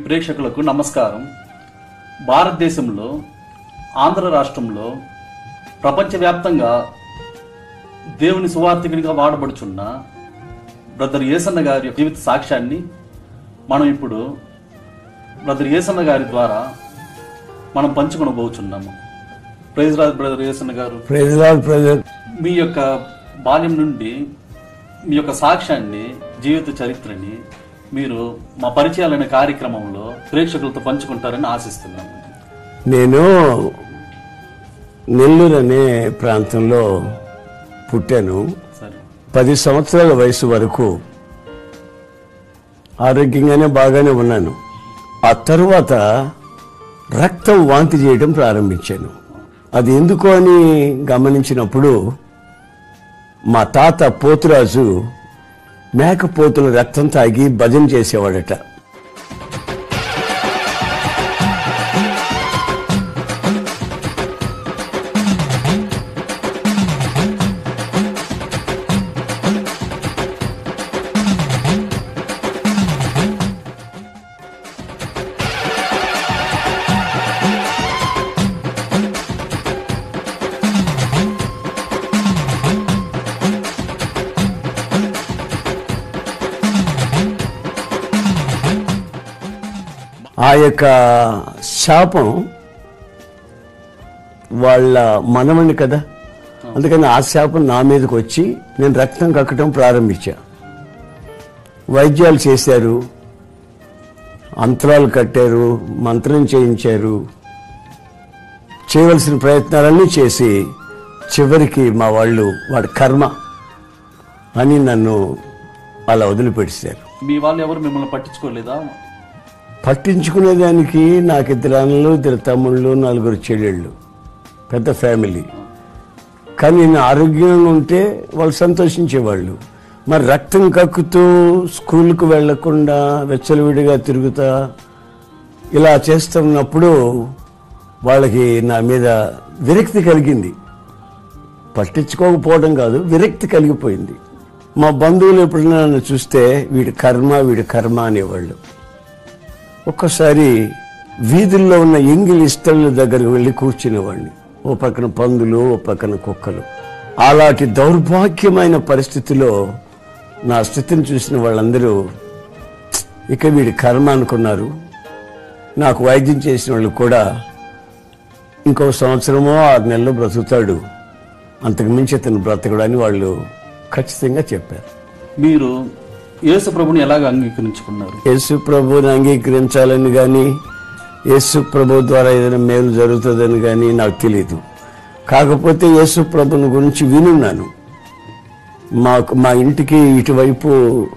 ప్రేక్షకులకు నమస్కారం భారతదేశంలో ఆంధ్ర రాష్ట్రంలో ప్రపంచవ్యాప్తంగా దేవుని సువార్థికునిగా వాడబడుచున్న బ్రదర్ ఏసన్న గారి జీవిత సాక్ష్యాన్ని మనం ఇప్పుడు బ్రదర్ ఏసన్న గారి ద్వారా మనం పంచుకొనబోచున్నాము ప్రైజ్ రాజ్ బ్రదర్ ఏసన్న గారు ప్రజలాల్ ప్రజలు మీ యొక్క బాల్యం నుండి మీ యొక్క సాక్ష్యాన్ని జీవిత చరిత్రని మీరు మా పరిచయాలనే కార్యక్రమంలో ప్రేక్షకులతో పంచుకుంటారని ఆశిస్తున్నాము నేను నెల్లూరు అనే ప్రాంతంలో పుట్టాను సరే పది సంవత్సరాల వయసు వరకు ఆరోగ్యంగానే బాగానే ఉన్నాను ఆ తరువాత రక్తం వాంతి చేయడం ప్రారంభించాను అది ఎందుకు అని గమనించినప్పుడు మా తాత పోతురాజు మేకపోతుల రక్తం తాగి భజన చేసేవాడట ఆ యొక్క శాపం వాళ్ళ మనవణ్ణి కదా అందుకని ఆ శాపం నా మీదకి వచ్చి నేను రక్తం కక్కడం ప్రారంభించా వైద్యాలు చేశారు అంతరాలు కట్టారు మంత్రం చేయించారు చేయవలసిన ప్రయత్నాలన్నీ చేసి చివరికి మా వాళ్ళు వాడి కర్మ అని నన్ను అలా వదిలిపెట్టేశారు మీ వాళ్ళు ఎవరు మిమ్మల్ని పట్టించుకోలేదా పట్టించుకునేదానికి నాకు ఇద్దరు అన్నలు ఇద్దరు తమ్ముళ్ళు నలుగురు చెల్లెళ్ళు పెద్ద ఫ్యామిలీ కానీ నేను ఆరోగ్యంగా ఉంటే వాళ్ళు సంతోషించేవాళ్ళు మరి రక్తం కక్కుతూ స్కూల్కు వెళ్లకుండా వెచ్చలవిడిగా తిరుగుతా ఇలా చేస్తున్నప్పుడు వాళ్ళకి నా మీద విరక్తి కలిగింది పట్టించుకోకపోవడం కాదు విరక్తి కలిగిపోయింది మా బంధువులు ఎప్పుడైనా నన్ను చూస్తే వీడి కర్మ వీడి కర్మ అనేవాళ్ళు ఒక్కసారి వీధుల్లో ఉన్న ఎంగిలి ఇస్తళ్ళ దగ్గరకు వెళ్ళి కూర్చునేవాడిని ఓ పక్కన పందులు ఓ పక్కన కుక్కలు అలాంటి దౌర్భాగ్యమైన పరిస్థితిలో నా స్థితిని చూసిన వాళ్ళందరూ ఇక వీడి కర్మ అనుకున్నారు నాకు వైద్యం చేసిన వాళ్ళు కూడా ఇంకో సంవత్సరమో ఆరు నెలలు బ్రతుకుతాడు అంతకు మించి అతను బ్రతకడు అని వాళ్ళు ఖచ్చితంగా చెప్పారు మీరు యేసు ప్రభుని ఎలాగ అంగీకరించుకున్నారు యేసు ప్రభుని అంగీకరించాలని కానీ యేసు ప్రభు ద్వారా ఏదైనా మేలు జరుగుతుందని కానీ నాకు తెలియదు కాకపోతే యేసు ప్రభుని గురించి వినున్నాను మాకు మా ఇంటికి ఇటువైపు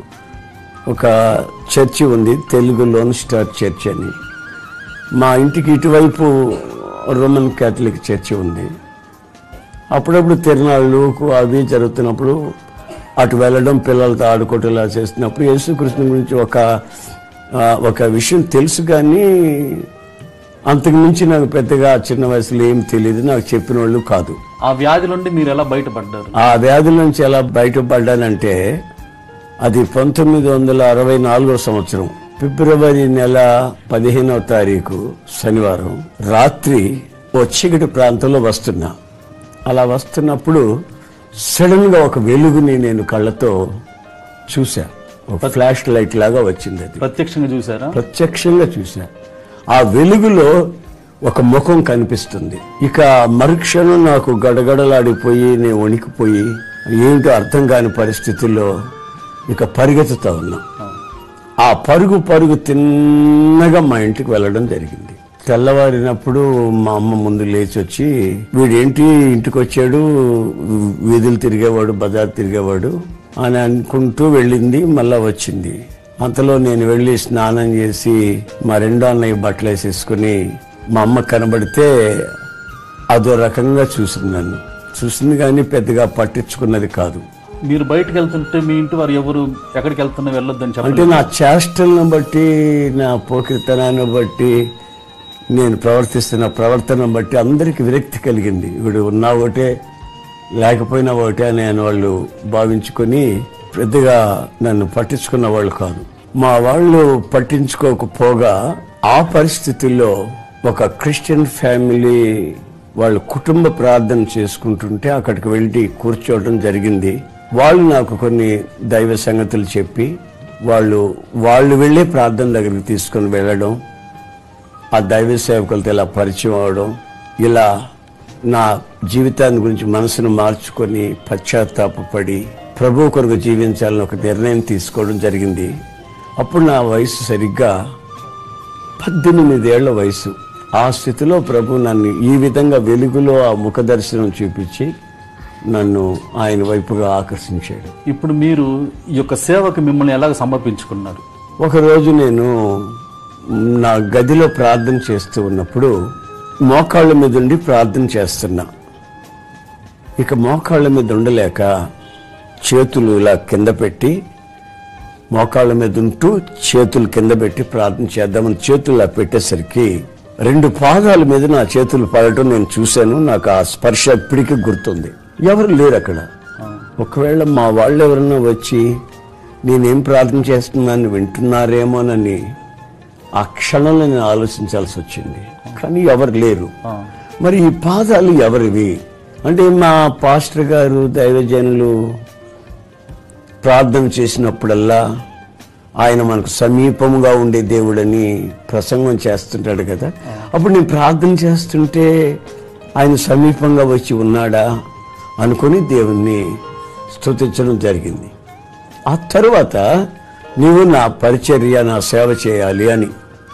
ఒక చర్చి ఉంది తెలుగు లోన్ స్టార్ చర్చ్ అని మా ఇంటికి ఇటువైపు రోమన్ క్యాథలిక్ చర్చి ఉంది అప్పుడప్పుడు తిరునాళ్ళు అవి జరుగుతున్నప్పుడు అటు వెళ్ళడం పిల్లలతో ఆడుకోవటం ఇలా చేస్తున్నప్పుడు యేసుకృష్ణ గురించి ఒక ఆ, ఒక విషయం తెలుసు కానీ అంతకు మించి నాకు పెద్దగా చిన్న వయసులో ఏం తెలియదు నాకు చెప్పిన వాళ్ళు కాదు ఆ వ్యాధి నుండి మీరు ఎలా బయటపడ్డారు ఆ వ్యాధి నుంచి ఎలా బయటపడ్డానంటే అది పంతొమ్మిది వందల అరవై నాలుగో సంవత్సరం ఫిబ్రవరి నెల పదిహేనవ తారీఖు శనివారం రాత్రి ఓ చీకటి ప్రాంతంలో వస్తున్నా అలా వస్తున్నప్పుడు సడన్ గా ఒక వెలుగుని నేను కళ్ళతో చూసా ఒక ఫ్లాష్ లైట్ లాగా వచ్చింది అది ప్రత్యక్షంగా చూసారా ప్రత్యక్షంగా చూశా ఆ వెలుగులో ఒక ముఖం కనిపిస్తుంది ఇక మరుక్షణం నాకు గడగడలాడిపోయి నేను వణికిపోయి ఏంటో అర్థం కాని పరిస్థితుల్లో ఇక పరిగెత్తుతా ఉన్నా ఆ పరుగు పరుగు తిన్నగా మా ఇంటికి వెళ్ళడం జరిగింది తెల్లవారినప్పుడు మా అమ్మ ముందు లేచి వచ్చి వీడేంటి ఇంటికి వచ్చాడు వీధులు తిరిగేవాడు బజార్ తిరిగేవాడు అని అనుకుంటూ వెళ్ళింది మళ్ళా వచ్చింది అంతలో నేను వెళ్ళి స్నానం చేసి మా రెండో అన్నయ్య బట్టలు వేసేసుకుని మా అమ్మ కనబడితే అదో రకంగా చూసింది నన్ను చూసింది కానీ పెద్దగా పట్టించుకున్నది కాదు మీరు బయటకు వెళ్తుంటే మీ ఇంటి వారు ఎవరు ఎక్కడికి వెళ్తున్నా వెళ్ళొద్దని అంటే చెప్పండి నా చేష్టలను బట్టి నా పోకిరితనాన్ని బట్టి నేను ప్రవర్తిస్తున్న ప్రవర్తన బట్టి అందరికి విరక్తి కలిగింది వీడు ఉన్నా ఒకటే లేకపోయినా ఒకటే అని ఆయన వాళ్ళు భావించుకొని పెద్దగా నన్ను పట్టించుకున్న వాళ్ళు కాదు మా వాళ్ళు పట్టించుకోకపోగా ఆ పరిస్థితుల్లో ఒక క్రిస్టియన్ ఫ్యామిలీ వాళ్ళు కుటుంబ ప్రార్థన చేసుకుంటుంటే అక్కడికి వెళ్ళి కూర్చోవడం జరిగింది వాళ్ళు నాకు కొన్ని దైవ సంగతులు చెప్పి వాళ్ళు వాళ్ళు వెళ్ళే ప్రార్థన దగ్గరికి తీసుకొని వెళ్ళడం ఆ దైవ సేవకులతో ఇలా పరిచయం అవడం ఇలా నా జీవితాన్ని గురించి మనసును మార్చుకొని పశ్చాత్తాపడి ప్రభు కొరకు జీవించాలని ఒక నిర్ణయం తీసుకోవడం జరిగింది అప్పుడు నా వయసు సరిగ్గా పద్దెనిమిదేళ్ల వయసు ఆ స్థితిలో ప్రభు నన్ను ఈ విధంగా వెలుగులో ఆ ముఖ దర్శనం చూపించి నన్ను ఆయన వైపుగా ఆకర్షించాడు ఇప్పుడు మీరు ఈ యొక్క సేవకు మిమ్మల్ని ఎలాగ సమర్పించుకున్నారు ఒకరోజు నేను నా గదిలో ప్రార్థన చేస్తూ ఉన్నప్పుడు మోకాళ్ళ మీద ఉండి ప్రార్థన చేస్తున్నా ఇక మోకాళ్ళ మీద ఉండలేక చేతులు ఇలా కింద పెట్టి మోకాళ్ళ మీద ఉంటూ చేతులు కింద పెట్టి ప్రార్థన చేద్దామని చేతులు ఇలా పెట్టేసరికి రెండు పాదాల మీద నా చేతులు పడటం నేను చూశాను నాకు ఆ స్పర్శ ఇప్పటికీ గుర్తుంది ఎవరు లేరు అక్కడ ఒకవేళ మా వాళ్ళు ఎవరన్నా వచ్చి నేనేం ప్రార్థన చేస్తున్నాను వింటున్నారేమోనని ఆ క్షణంలో నేను ఆలోచించాల్సి వచ్చింది కానీ ఎవరు లేరు ఆ, మరి ఈ పాదాలు ఎవరివి అంటే మా పాస్టర్ గారు దైవజనులు ప్రార్థన చేసినప్పుడల్లా ఆయన మనకు సమీపంగా ఉండే దేవుడని ప్రసంగం చేస్తుంటాడు కదా అప్పుడు నేను ప్రార్థన చేస్తుంటే ఆయన సమీపంగా వచ్చి ఉన్నాడా అనుకొని దేవుణ్ణి స్తుతించడం జరిగింది ఆ తరువాత నీవు నా పరిచర్య నా సేవ చేయాలి అని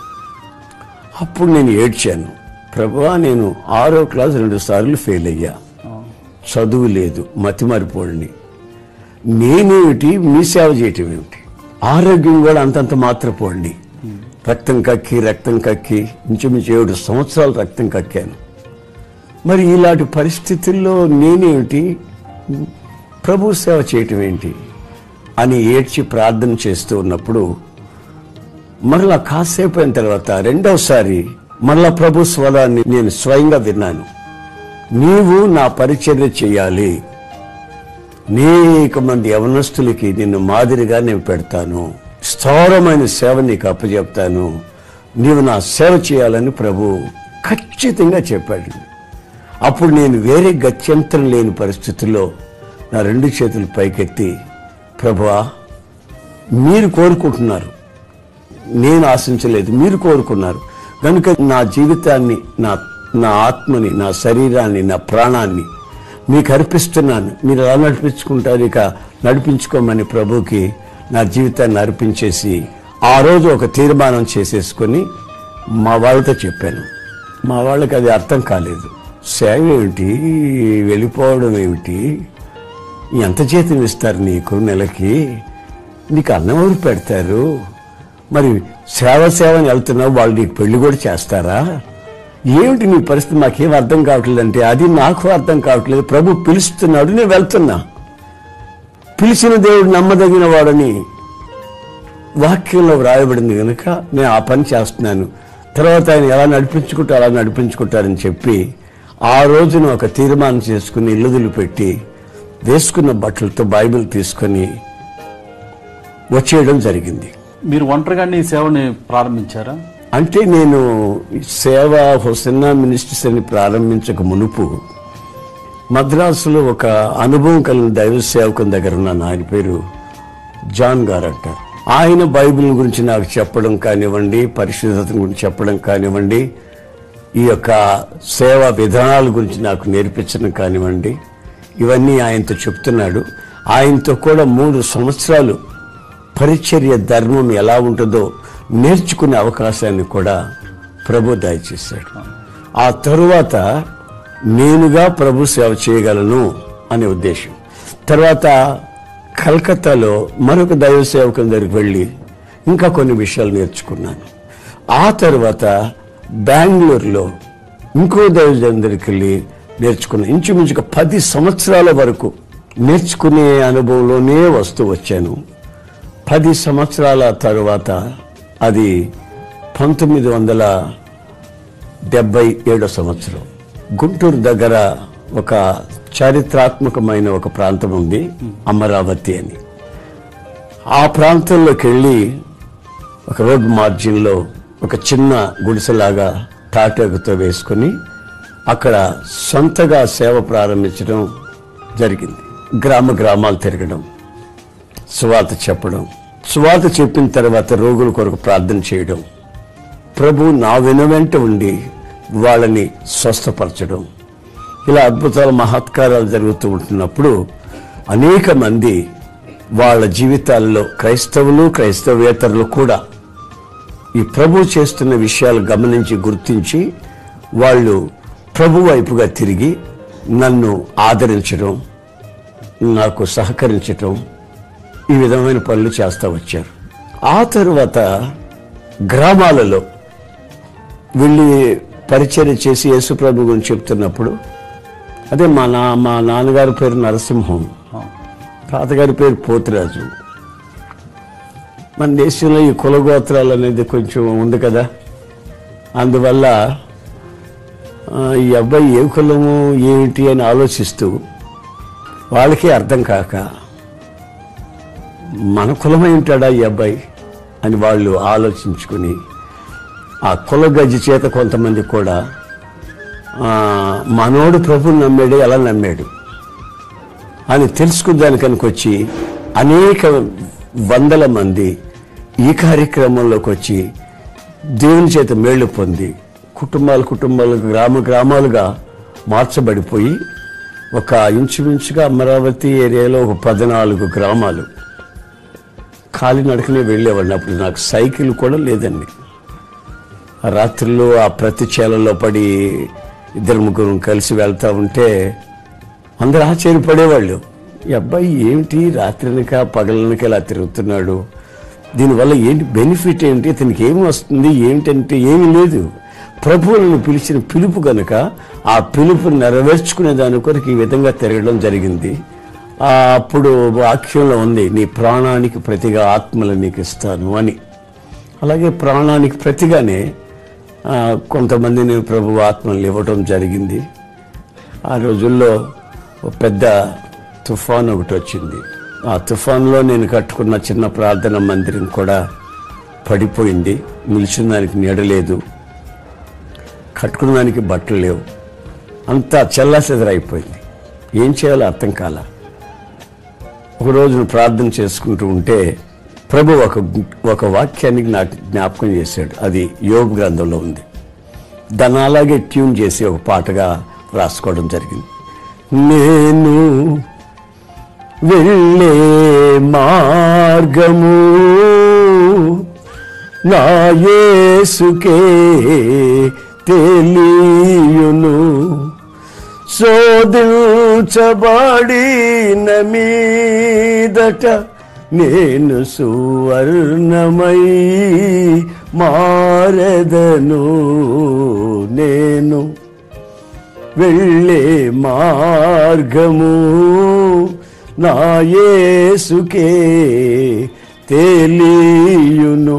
అప్పుడు నేను ఏడ్చాను ప్రభువా నేను ఆరో క్లాస్ రెండు సార్లు ఫెయిల్ అయ్యా ఆ, చదువు లేదు మతిమరిపోడిని నేనేమిటి మీ సేవ చేయటం ఏమిటి ఆరోగ్యం కూడా అంతంత మాత్రపోండి రక్తం కక్కి రక్తం కక్కి ఇంచుమించు ఏడు సంవత్సరాలు రక్తం కక్కాను మరి ఇలాంటి పరిస్థితుల్లో నేనేమిటి ప్రభు సేవ చేయటం ఏంటి అని ఏడ్చి ప్రార్థన చేస్తూ ఉన్నప్పుడు మరలా కాసేపు అయిన తర్వాత రెండవసారి మరలా ప్రభు స్వరాన్ని నేను స్వయంగా విన్నాను నీవు నా పరిచర్య చేయాలి అనేక మంది యవనస్తులకి నిన్ను మాదిరిగా నేను పెడతాను స్థౌరమైన సేవ నీకు అప్పచెప్తాను నీవు నా సేవ చేయాలని ప్రభు ఖచ్చితంగా చెప్పాడు అప్పుడు నేను వేరే గత్యంతరం లేని పరిస్థితుల్లో నా రెండు చేతులు పైకెత్తి ప్రభువా మీరు కోరుకుంటున్నారు నేను ఆశించలేదు మీరు కోరుకున్నారు కనుక నా జీవితాన్ని నా నా ఆత్మని నా శరీరాన్ని నా ప్రాణాన్ని మీకు అర్పిస్తున్నాను మీరు ఎలా నడిపించుకుంటారు ఇక నడిపించుకోమని ప్రభుకి నా జీవితాన్ని అర్పించేసి ఆ రోజు ఒక తీర్మానం చేసేసుకొని మా వాళ్ళతో చెప్పాను మా వాళ్ళకి అది అర్థం కాలేదు సేవ ఏమిటి వెళ్ళిపోవడం ఏమిటి ఎంత జీతం ఇస్తారు నీకు నెలకి నీకు అన్నం ఎవరు పెడతారు మరి సేవ సేవని వెళ్తున్నావు వాళ్ళు నీకు పెళ్లి కూడా చేస్తారా ఏమిటి నీ పరిస్థితి మాకేం అర్థం కావట్లేదు అంటే అది నాకు అర్థం కావట్లేదు ప్రభు పిలుస్తున్నాడు నేను వెళ్తున్నా పిలిచిన దేవుడు నమ్మదగిన వాడని వాక్యంలో వ్రాయబడింది కనుక నేను ఆ పని చేస్తున్నాను తర్వాత ఆయన ఎలా నడిపించుకుంటా అలా నడిపించుకుంటారని చెప్పి ఆ రోజున ఒక తీర్మానం చేసుకుని ఇల్లుదులు పెట్టి వేసుకున్న బట్టలతో బైబిల్ తీసుకొని వచ్చేయడం జరిగింది మీరు ఒంటరిగానే ఈ సేవని ప్రారంభించారా అంటే నేను ఈ సేవ హుసన్నా మినిస్ట్రీస్ అని ప్రారంభించక మునుపు మద్రాసులో ఒక అనుభవం కలిగిన దైవ సేవకుని దగ్గర ఉన్నాను ఆయన పేరు జాన్ గారు అంటారు ఆయన బైబిల్ గురించి నాకు చెప్పడం కానివ్వండి పరిశుద్ధత గురించి చెప్పడం కానివ్వండి ఈ యొక్క సేవా విధానాల గురించి నాకు నేర్పించడం కానివ్వండి ఇవన్నీ ఆయనతో చెప్తున్నాడు ఆయనతో కూడా మూడు సంవత్సరాలు పరిచర్య ధర్మం ఎలా ఉంటుందో నేర్చుకునే అవకాశాన్ని కూడా ప్రభు దయచేశాడు ఆ తరువాత నేనుగా ప్రభు సేవ చేయగలను అనే ఉద్దేశం తర్వాత కలకత్తాలో మరొక దైవ సేవకుని దగ్గరికి వెళ్ళి ఇంకా కొన్ని విషయాలు నేర్చుకున్నాను ఆ తర్వాత బెంగళూరులో ఇంకో దైవజన్ దగ్గరికి వెళ్ళి నేర్చుకున్నాను ఇంచుమించుగా పది సంవత్సరాల వరకు నేర్చుకునే అనుభవంలోనే వస్తూ వచ్చాను పది సంవత్సరాల తరువాత అది పంతొమ్మిది వందల డెబ్బై ఏడో సంవత్సరం గుంటూరు దగ్గర ఒక చారిత్రాత్మకమైన ఒక ప్రాంతం ఉంది అమరావతి అని ఆ ప్రాంతంలోకి వెళ్ళి ఒక రోడ్ మార్జిన్లో ఒక చిన్న గుడిసెలాగా తాటాకుతో వేసుకొని అక్కడ సొంతగా సేవ ప్రారంభించడం జరిగింది గ్రామ గ్రామాలు తిరగడం సువాత చెప్పడం సువాత చెప్పిన తర్వాత రోగుల కొరకు ప్రార్థన చేయడం ప్రభు నా వెనువెంట ఉండి వాళ్ళని స్వస్థపరచడం ఇలా అద్భుతాలు మహత్కారాలు జరుగుతూ ఉంటున్నప్పుడు అనేక మంది వాళ్ళ జీవితాల్లో క్రైస్తవులు క్రైస్తవేతరులు కూడా ఈ ప్రభు చేస్తున్న విషయాలు గమనించి గుర్తించి వాళ్ళు ప్రభు వైపుగా తిరిగి నన్ను ఆదరించడం నాకు సహకరించటం ఈ విధమైన పనులు చేస్తూ వచ్చారు ఆ తరువాత గ్రామాలలో వెళ్ళి పరిచర్య చేసి యేసుప్రభు గురించి చెప్తున్నప్పుడు అదే మా నా మా నాన్నగారి పేరు నరసింహం తాతగారి పేరు పోతురాజు మన దేశంలో ఈ కులగోత్రాలు అనేది కొంచెం ఉంది కదా అందువల్ల ఆ, ఈ అబ్బాయి ఏ కులము ఏమిటి అని ఆలోచిస్తూ వాళ్ళకే అర్థం కాక మన కులమై ఉంటాడా ఈ అబ్బాయి అని వాళ్ళు ఆలోచించుకుని ఆ కుల గజ్జి చేత కొంతమంది కూడా ఆ, మనోడు ప్రభుని నమ్మాడు ఎలా నమ్మాడు అని తెలుసుకుందానికనికి వచ్చి అనేక వందల మంది ఈ కార్యక్రమంలోకి వచ్చి దేవుని చేత మేళ్లు పొంది కుటుంబాలు కుటుంబాలు గ్రామ గ్రామాలుగా మార్చబడిపోయి ఒక ఇంచుమించుగా అమరావతి ఏరియాలో ఒక పద్నాలుగు గ్రామాలు కాలినడకనే వెళ్ళేవాడిని అప్పుడు నాకు సైకిల్ కూడా లేదండి ఆ రాత్రిలో ఆ ప్రతి చేలలో పడి ఇద్దరు ముగ్గురు కలిసి వెళ్తా ఉంటే అందరూ ఆశ్చర్యపడేవాళ్ళు ఈ అబ్బాయి ఏమిటి రాత్రినక పగలనక ఇలా తిరుగుతున్నాడు దీనివల్ల ఏంటి బెనిఫిట్ ఏంటి ఇతనికి ఏమి వస్తుంది ఏంటంటే ఏమీ లేదు ప్రభువులను పిలిచిన పిలుపు గనుక ఆ పిలుపు నెరవేర్చుకునే దాని కొరకు ఈ విధంగా తిరగడం జరిగింది ఆ అప్పుడు వాక్యంలో ఉంది నీ ప్రాణానికి ప్రతిగా ఆత్మలు నీకు ఇస్తాను అని అలాగే ప్రాణానికి ప్రతిగానే ఆ, కొంతమందిని ప్రభు ఆత్మలు ఇవ్వడం జరిగింది ఆ రోజుల్లో ఒక పెద్ద తుఫాన్ ఒకటి వచ్చింది ఆ తుఫాన్లో నేను కట్టుకున్న చిన్న ప్రార్థన మందిరం కూడా పడిపోయింది నిలిచిన దానికి నీడలేదు కట్టుకున్న దానికి బట్టలు లేవు అంతా చెల్లాచెదరైపోయింది ఏం చేయాలో అర్థం కాల ఒక రోజున ప్రార్థన చేసుకుంటూ ఉంటే ప్రభు ఒక ఒక వాక్యానికి నాకు జ్ఞాపకం చేశాడు అది యోగ గ్రంథంలో ఉంది దాన్ని అలాగే ట్యూన్ చేసి ఒక పాటగా రాసుకోవడం జరిగింది నేను వెళ్ళే మార్గము నా యేసుకే తెలియును శోధించబడిన మీదట నేను సువర్ణమై మారెదను నేను వెళ్ళే మార్గము నా యేసుకే తెలియును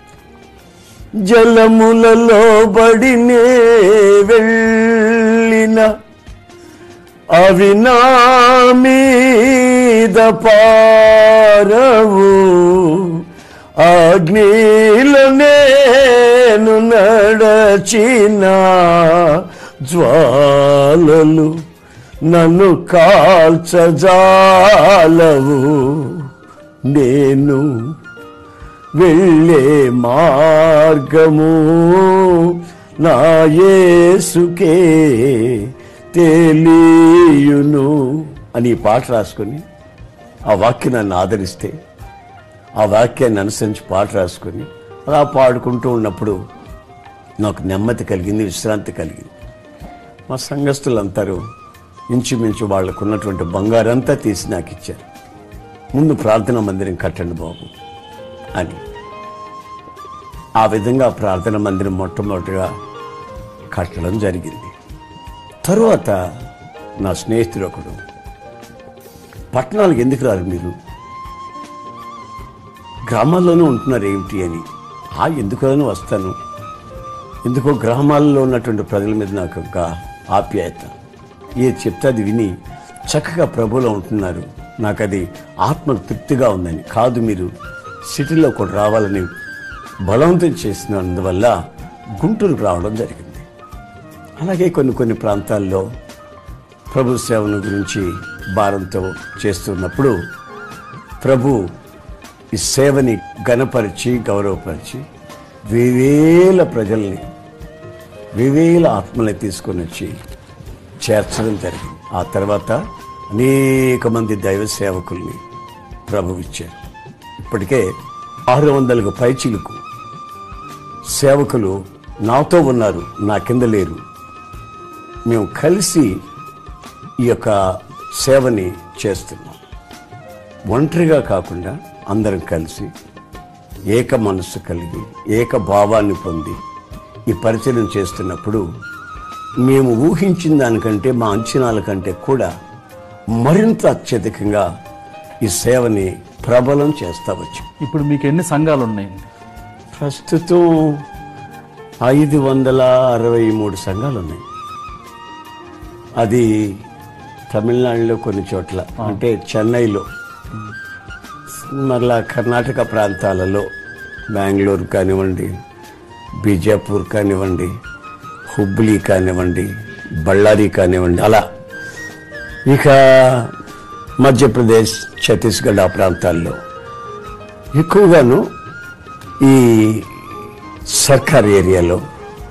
జలములలో బడినే వెళ్ళిన అవి నా మీద పారవు అగ్నిలో నేను నడచిన జ్వాలలు నన్ను కాల్చజాలవు నేను వెళ్ళే మార్గము నా యేసుకే తెలియును అని ఈ పాట రాసుకొని ఆ వాక్యం నన్ను ఆదరిస్తే ఆ వాక్యాన్ని అనుసరించి పాట రాసుకొని అలా పాడుకుంటూ ఉన్నప్పుడు నాకు నెమ్మది కలిగింది విశ్రాంతి కలిగింది మా సంఘస్థులందరూ ఇంచుమించు వాళ్ళకు ఉన్నటువంటి బంగారంతా తీసి నాకు ఇచ్చారు ముందు ప్రార్థనా మందిరం కట్టండి బాబు అని ఆ విధంగా ప్రార్థన మందిరం మొట్టమొదటిగా కట్టడం జరిగింది తరువాత నా స్నేహితుడు ఒకడు పట్టణాలకు ఎందుకు రారు మీరు గ్రామాల్లోనే ఉంటున్నారు ఏమిటి అని ఆ ఎందుకని వస్తాను ఎందుకో గ్రామాల్లో ఉన్నటువంటి ప్రజల మీద నాకు ఒక ఆప్యాయత ఏ చెప్తే అది విని చక్కగా ప్రభులో ఉంటున్నారు నాకు అది ఆత్మ తృప్తిగా ఉందని కాదు మీరు సిటీలో కూడా రావాలని బలవంతం చేసినందువల్ల గుంటూరుకు రావడం జరిగింది అలాగే కొన్ని కొన్ని ప్రాంతాల్లో ప్రభు సేవను గురించి భారంతో చేస్తున్నప్పుడు ప్రభు ఈ సేవని గణపరిచి గౌరవపరిచి వేవేల ప్రజల్ని వేవేల ఆత్మల్ని తీసుకొని వచ్చి చేర్చడం జరిగింది ఆ తర్వాత అనేక మంది దైవ సేవకుల్ని ప్రభు ఇచ్చారు ఇప్పటికే ఆరు వందలకు పైచిలకు సేవకులు నాతో ఉన్నారు నా కింద లేరు మేము కలిసి ఈ యొక్క సేవని చేస్తున్నాం ఒంటరిగా కాకుండా అందరం కలిసి ఏక మనస్సు కలిగి ఏక భావాన్ని పొంది ఈ పరిచయం చేస్తున్నప్పుడు మేము ఊహించిన దానికంటే మా అంచనాల కంటే కూడా మరింత అత్యధికంగా ఈ సేవని ప్రబలం చేస్తా వచ్చాం ఇప్పుడు మీకు ఎన్ని సంఘాలు ఉన్నాయండి ప్రస్తుతం ఐదు వందల అరవై మూడు సంఘాలు ఉన్నాయి అది తమిళనాడులో కొన్ని చోట్ల అంటే చెన్నైలో మరలా కర్ణాటక ప్రాంతాలలో బెంగళూరు కానివ్వండి బీజాపూర్ కానివ్వండి హుబ్లీ కానివ్వండి బళ్ళారి కానివ్వండి అలా ఇక మధ్యప్రదేశ్ ఛత్తీస్గఢ్ ఆ ప్రాంతాల్లో ఎక్కువగాను ఈ సర్కార్ ఏరియాలో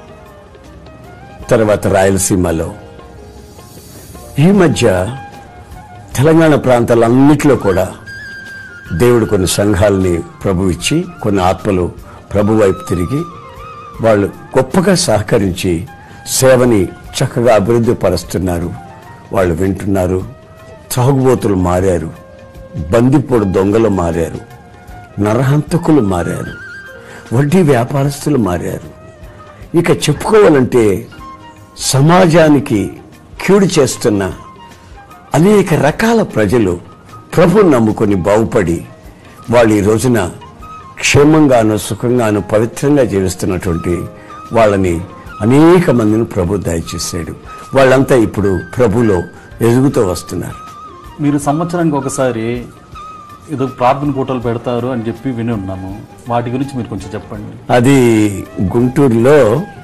తర్వాత రాయలసీమలో ఈ మధ్య తెలంగాణ ప్రాంతాలన్నిటిలో కూడా దేవుడు కొన్ని సంఘాలని ప్రభు ఇచ్చి కొన్ని ఆత్మలు ప్రభు వైపు తిరిగి వాళ్ళు గొప్పగా సహకరించి సేవని చక్కగా అభివృద్ధి పరుస్తున్నారు వాళ్ళు వింటున్నారు త్రాగుబోతులు మారారు బందిపోడు దొంగలు మారారు నరహంతకులు మారారు వడ్డీ వ్యాపారస్తులు మారారు ఇక చెప్పుకోవాలంటే సమాజానికి కీడు చేస్తున్న అనేక రకాల ప్రజలు ప్రభు నమ్ముకొని బాగుపడి వాళ్ళు ఈ రోజున క్షేమంగాను సుఖంగాను పవిత్రంగా జీవిస్తున్నటువంటి వాళ్ళని అనేక మందిని ప్రభు దయచేశాడు వాళ్ళంతా ఇప్పుడు ప్రభులో ఎదుగుతూ వస్తున్నారు మీరు సంవత్సరానికి ఒకసారి ఏదో ప్రార్థన పూటలు పెడతారు అని చెప్పి విని ఉన్నాము వాటి గురించి మీరు కొంచెం చెప్పండి అది గుంటూరులో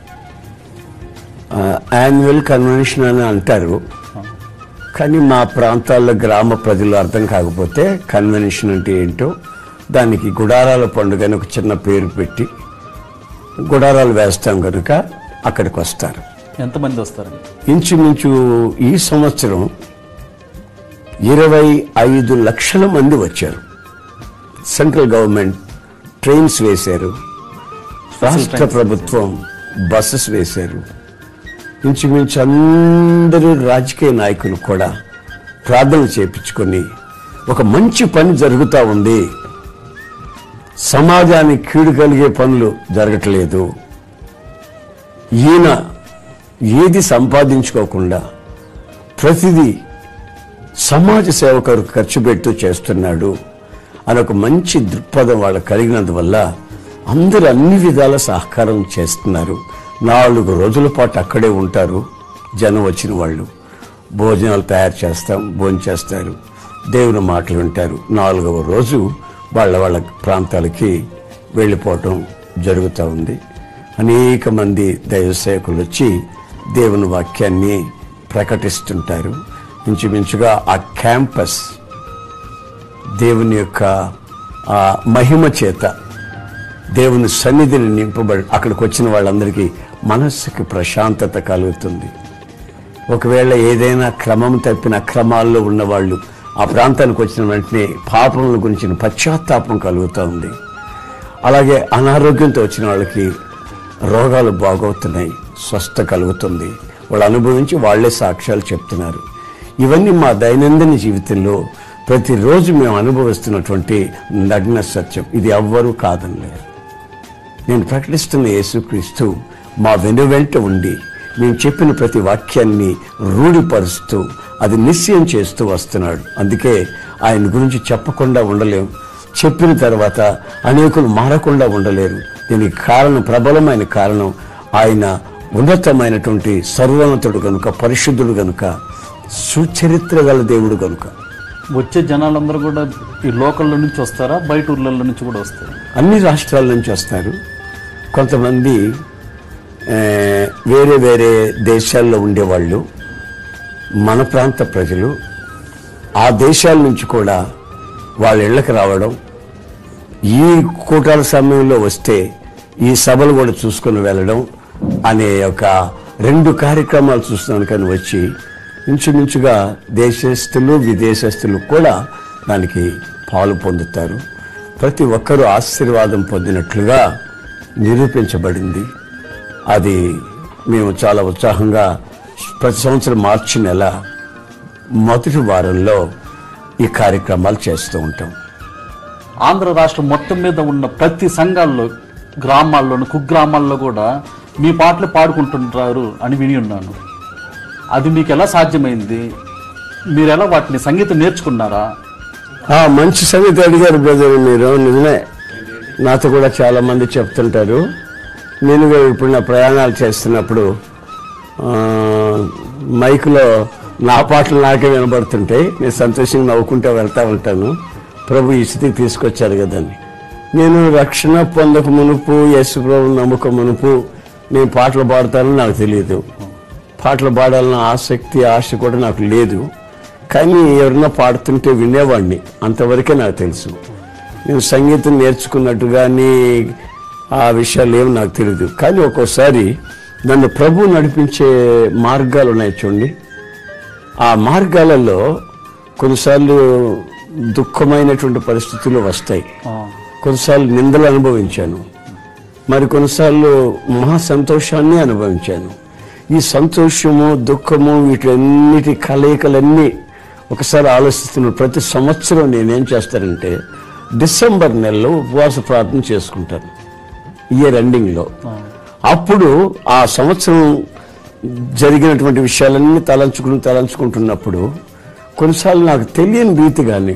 యాన్యువల్ కన్వెన్షన్ అని అంటారు కానీ మా ప్రాంతాల్లో గ్రామ ప్రజలు అర్థం కాకపోతే కన్వెన్షన్ అంటే ఏంటో దానికి గుడారాల పండుగ అని ఒక చిన్న పేరు పెట్టి గుడారాలు వేస్తాం కనుక అక్కడికి వస్తారు ఎంతమంది వస్తారండి ఇంచుమించు ఈ సంవత్సరం ఇరవై ఐదు లక్షల మంది వచ్చారు సెంట్రల్ గవర్నమెంట్ ట్రైన్స్ వేశారు రాష్ట్ర ప్రభుత్వం బస్సెస్ వేశారు ఇంచుమించు అందరూ రాజకీయ నాయకులు కూడా ప్రార్థన చేపించుకొని ఒక మంచి పని జరుగుతూ ఉంది సమాజానికి కీడు కలిగే పనులు జరగట్లేదు ఈయన ఏది సంపాదించుకోకుండా ప్రతిదీ సమాజ సేవ కొరకు ఖర్చు పెట్టు చేస్తున్నాడు అని ఒక మంచి దృక్పథం వాళ్ళకి కలిగినందువల్ల అందరూ అన్ని విధాల సహకారం చేస్తున్నారు నాలుగు రోజుల పాటు అక్కడే ఉంటారు జనం వచ్చిన వాళ్ళు భోజనాలు తయారు చేస్తాం భోజనం చేస్తారు దేవుని మాటలు వింటారు నాలుగవ రోజు వాళ్ళ వాళ్ళ ప్రాంతాలకి వెళ్ళిపోవటం జరుగుతూ ఉంది అనేక మంది దైవ సేవకులు వచ్చి దేవుని వాక్యాన్ని ప్రకటిస్తుంటారు ఇంచుమించుగా ఆ క్యాంపస్ దేవుని యొక్క ఆ మహిమ చేత దేవుని సన్నిధిని నింపబడి అక్కడికి వచ్చిన వాళ్ళందరికీ మనస్సుకి ప్రశాంతత కలుగుతుంది ఒకవేళ ఏదైనా క్రమం తప్పిన అక్రమాల్లో ఉన్నవాళ్ళు ఆ ప్రాంతానికి వచ్చిన వెంటనే పాపముల గురించిన పశ్చాత్తాపం కలుగుతూ ఉంది అలాగే అనారోగ్యంతో వచ్చిన వాళ్ళకి రోగాలు బాగవుతున్నాయి స్వస్థ కలుగుతుంది వాళ్ళు అనుభవించి వాళ్ళే సాక్ష్యాలు చెప్తున్నారు ఇవన్నీ మా దైనందిన జీవితంలో ప్రతిరోజు మేము అనుభవిస్తున్నటువంటి నగ్న సత్యం ఇది ఎవ్వరూ కాదనలేరు నేను ప్రకటిస్తున్న యేసుక్రీస్తు మా వెనువెంట ఉండి మేము చెప్పిన ప్రతి వాక్యాన్ని రూఢిపరుస్తూ అది నిశ్చయం చేస్తూ వస్తున్నాడు అందుకే ఆయన గురించి చెప్పకుండా ఉండలేం చెప్పిన తర్వాత అనేకులు మారకుండా ఉండలేరు దీనికి కారణం ప్రబలమైన కారణం ఆయన ఉన్నతమైనటువంటి సర్వోన్నతుడు గనుక పరిశుద్ధుడు గనుక సుచరిత్ర గల దేవుడు గనుక వచ్చే జనాలందరూ కూడా ఈ లోకల్లో నుంచి వస్తారా బయట ఊర్లలో నుంచి కూడా వస్తారా అన్ని రాష్ట్రాల నుంచి వస్తారు కొంతమంది ఆ, వేరే వేరే దేశాల్లో ఉండేవాళ్ళు మన ప్రాంత ప్రజలు ఆ దేశాల నుంచి కూడా వాళ్ళ ఇళ్ళకి రావడం ఈ కూటాల సమయంలో వస్తే ఈ సభలు కూడా చూసుకుని వెళ్ళడం అనే ఒక రెండు కార్యక్రమాలు చూస్తున్నాను కానీ వచ్చి ఇంచుమించుగా దేశస్తులు విదేశస్తులు కూడా దానికి పాలు పొందుతారు ప్రతి ఒక్కరూ ఆశీర్వాదం పొందినట్లుగా నిరూపించబడింది అది మేము చాలా ఉత్సాహంగా ప్రతి సంవత్సరం మార్చి నెల మొదటి వారంలో ఈ కార్యక్రమాలు చేస్తూ ఉంటాం ఆంధ్ర రాష్ట్రం మొత్తం మీద ఉన్న ప్రతి సంఘాల్లో గ్రామాల్లోను కుగ్రామాల్లో కూడా మీ పాటలు పాడుకుంటుంటారు అని విని ఉన్నాను అది మీకు ఎలా సాధ్యమైంది మీరు ఎలా వాటిని సంగీతం నేర్చుకున్నారా ఆ, మంచి సంగతి అడిగారు బ్రదర్ మీరు నిజమే నాతో కూడా చాలా మంది చెప్తుంటారు నేను కూడా ఇప్పుడు నా ప్రయాణాలు చేస్తున్నప్పుడు ఆ, మైకులో నా పాటలు నాకే వినబడుతుంటాయి నేను సంతోషంగా నవ్వుకుంటూ వెళ్తా ఉంటాను ప్రభు ఈ స్థితికి తీసుకొచ్చారు కదండి నేను రక్షణ పొందక మునుపు యేసు ప్రభు నమ్మక మునుపు నేను పాటలు పాడతానని నాకు తెలియదు పాటలు పాడాలన్న ఆసక్తి ఆశ కూడా నాకు లేదు కానీ ఎవరన్నా పాడుతుంటే వినేవాడిని అంతవరకే నాకు తెలుసు నేను సంగీతం నేర్చుకున్నట్టు కానీ ఆ విషయాలు ఏమి నాకు తెలియదు కానీ ఒక్కోసారి నన్ను ప్రభు నడిపించే మార్గాలు ఉన్నాయి చూడండి ఆ మార్గాలలో కొన్నిసార్లు దుఃఖమైనటువంటి పరిస్థితులు వస్తాయి ఆ, కొన్నిసార్లు నిందలు అనుభవించాను మరి కొన్నిసార్లు మహా సంతోషాన్ని అనుభవించాను ఈ సంతోషము దుఃఖము వీటన్నిటి కలయికలన్నీ ఒకసారి ఆలోచిస్తున్నాను ప్రతి సంవత్సరం నేనేం చేస్తానంటే డిసెంబర్ నెలలో ఉపవాస ప్రార్థన చేసుకుంటాను ఇయర్ ఎండింగ్లో అప్పుడు ఆ సంవత్సరం జరిగినటువంటి విషయాలన్నీ తలంచుకుని తలంచుకుంటున్నప్పుడు కొన్నిసార్లు నాకు తెలియని రీతిగానే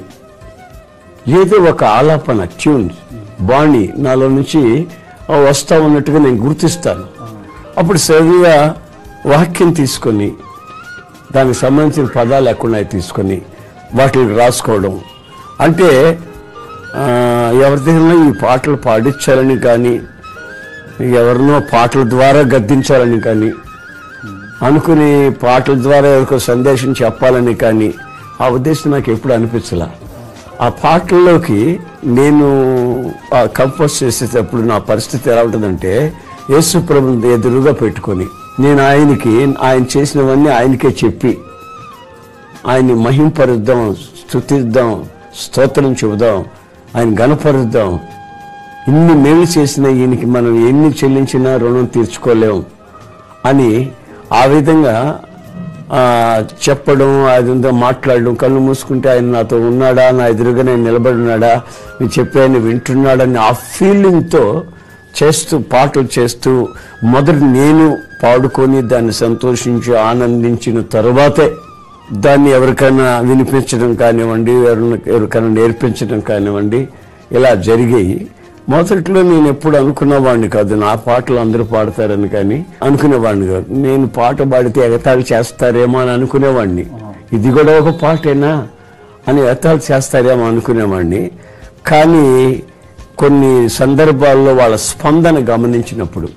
ఏదో ఒక ఆలాపన ట్యూన్ బాణి నాలో నుంచి ఆ వస్తా ఉన్నట్టుగా నేను గుర్తిస్తాను అప్పుడు సరిగా వాక్యం తీసుకొని దానికి సంబంధించిన పదాలు ఎక్కడున్నాయి తీసుకొని వాటిని రాసుకోవడం అంటే ఆ, ఎవరిదైనా ఈ పాటలు పాడించాలని కానీ ఎవరినో పాటల ద్వారా గద్దించాలని కానీ అనుకుని పాటల ద్వారా ఎవరికో సందేశం చెప్పాలని కానీ ఆ ఉద్దేశం నాకు ఎప్పుడు అనిపించలా ఆ పాటల్లోకి నేను ఆ కంపోజ్ చేసేటప్పుడు నా పరిస్థితి ఎలా ఉంటుందంటే యేసు ప్రభుని ఎదురుగా పెట్టుకొని నేను ఆయనకి ఆయన చేసినవన్నీ ఆయనకే చెప్పి ఆయన్ని మహింపరుద్దాం స్థుతిద్దాం స్తోత్రం చెబుదాం ఆయన గణపరుద్దాం ఇన్ని మేలు చేసిన ఈయనకి మనం ఎన్ని చెల్లించినా రుణం తీర్చుకోలేం అని ఆ విధంగా ఆ, చెప్పడం అదంతా మాట్లాడడం కళ్ళు మూసుకుంటే ఆయన నాతో ఉన్నాడా నా ఎదురుగానే నిలబడి ఉన్నాడా నేను చెప్పే ఆయన వింటున్నాడని ఆ ఫీలింగ్తో చేస్తూ పాటలు చేస్తూ మొదట నేను పాడుకొని దాన్ని సంతోషించి ఆనందించిన తరువాతే దాన్ని ఎవరికైనా వినిపించడం కానివ్వండి ఎవరిన- ఎవరికైనా నేర్పించడం కానివ్వండి ఇలా జరిగాయి మొదట్లో నేను ఎప్పుడు అనుకున్నవాడిని కాదు నా పాటలు అందరూ పాడతారని కానీ అనుకునేవాడిని కాదు నేను పాట పాడితే ఎగతాళి చేస్తారేమో అని అనుకునేవాడిని ఇది కూడా ఒక పాటేనా అని ఎగతాళి చేస్తారేమో అనుకునేవాడిని కానీ కొన్ని సందర్భాల్లో వాళ్ళ స్పందన గమనించినప్పుడు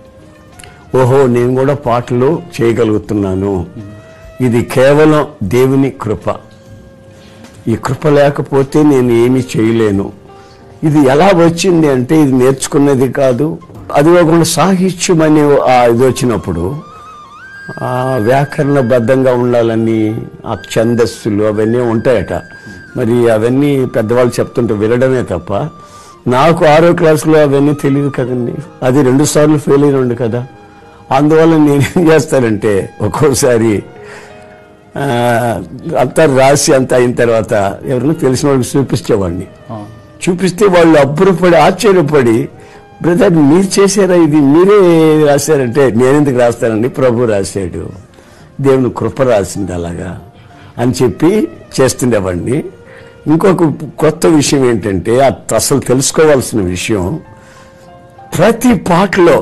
ఓహో నేను కూడా పాటలు చేయగలుగుతున్నాను ఇది కేవలం దేవుని కృప ఈ కృప లేకపోతే నేను ఏమీ చేయలేను ఇది ఎలా వచ్చింది అంటే ఇది నేర్చుకున్నది కాదు అది కాకుండా సాహిత్యం అనే ఆ ఇది వచ్చినప్పుడు ఆ వ్యాకరణబద్ధంగా ఉండాలని ఆ ఛందస్సులు అవన్నీ ఉంటాయట మరి అవన్నీ పెద్దవాళ్ళు చెప్తుంటే వినడమే తప్ప నాకు ఆరో క్లాసులో అవన్నీ తెలియదు కదండి అది రెండు సార్లు ఫెయిల్ అయినండు కదా అందువల్ల నేనేం చేస్తానంటే ఒక్కోసారి ఆ, అంతా రాసి అంతా అయిన తర్వాత ఎవరైనా తెలిసిన వాళ్ళకి చూపించేవాడిని ఆ, చూపిస్తే వాళ్ళు అబ్బురపడి ఆశ్చర్యపడి బ్రదర్ మీరు చేశారా ఇది మీరే రాశారంటే నేనెందుకు రాస్తానండి ప్రభు రాశాడు దేవుని కృప రాసింది అలాగా అని చెప్పి చేస్తుండేవాడిని ఇంకొక కొత్త విషయం ఏంటంటే అది అసలు తెలుసుకోవాల్సిన విషయం ప్రతి పాటలో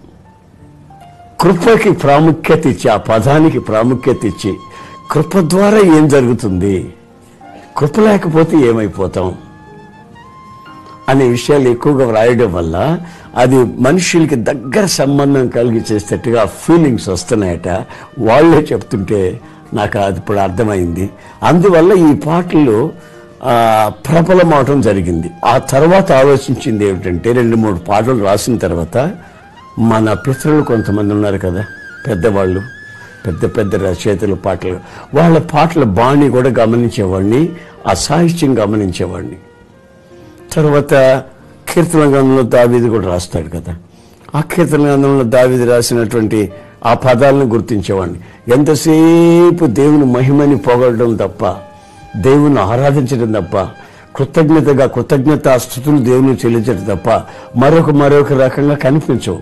కృపకి ప్రాముఖ్యత ఇచ్చి ఆ పదానికి ప్రాముఖ్యత ఇచ్చి కృప ద్వారా ఏం జరుగుతుంది కృప లేకపోతే ఏమైపోతాం అనే విషయాలు ఎక్కువగా వ్రాయడం వల్ల అది మనుషులకి దగ్గర సంబంధం కలిగి చేసేటట్టుగా ఫీలింగ్స్ వస్తున్నాయట వాళ్ళే చెప్తుంటే నాకు అది ఇప్పుడు అర్థమైంది అందువల్ల ఈ పాటలు ఆ, ప్రబలమవటం జరిగింది ఆ తర్వాత ఆలోచించింది ఏమిటంటే రెండు మూడు పాటలు రాసిన తర్వాత మన పితరులు కొంతమంది ఉన్నారు కదా పెద్దవాళ్ళు పెద్ద పెద్ద రచయితల పాటలు వాళ్ళ పాటల బాణి కూడా గమనించేవాడిని ఆ సాహిత్యం గమనించేవాడిని తర్వాత కీర్తన గ్రంథంలో దావీది కూడా రాస్తాడు కదా ఆ కీర్తన గ్రంథంలో దావీది రాసినటువంటి ఆ పదాలను గుర్తించేవాడిని ఎంతసేపు దేవుని మహిమని పొగడడం తప్ప దేవుని ఆరాధించడం తప్ప కృతజ్ఞతగా కృతజ్ఞత స్థుతులు దేవుని చెల్లించడం తప్ప మరొక మరొక రకంగా కనిపించవు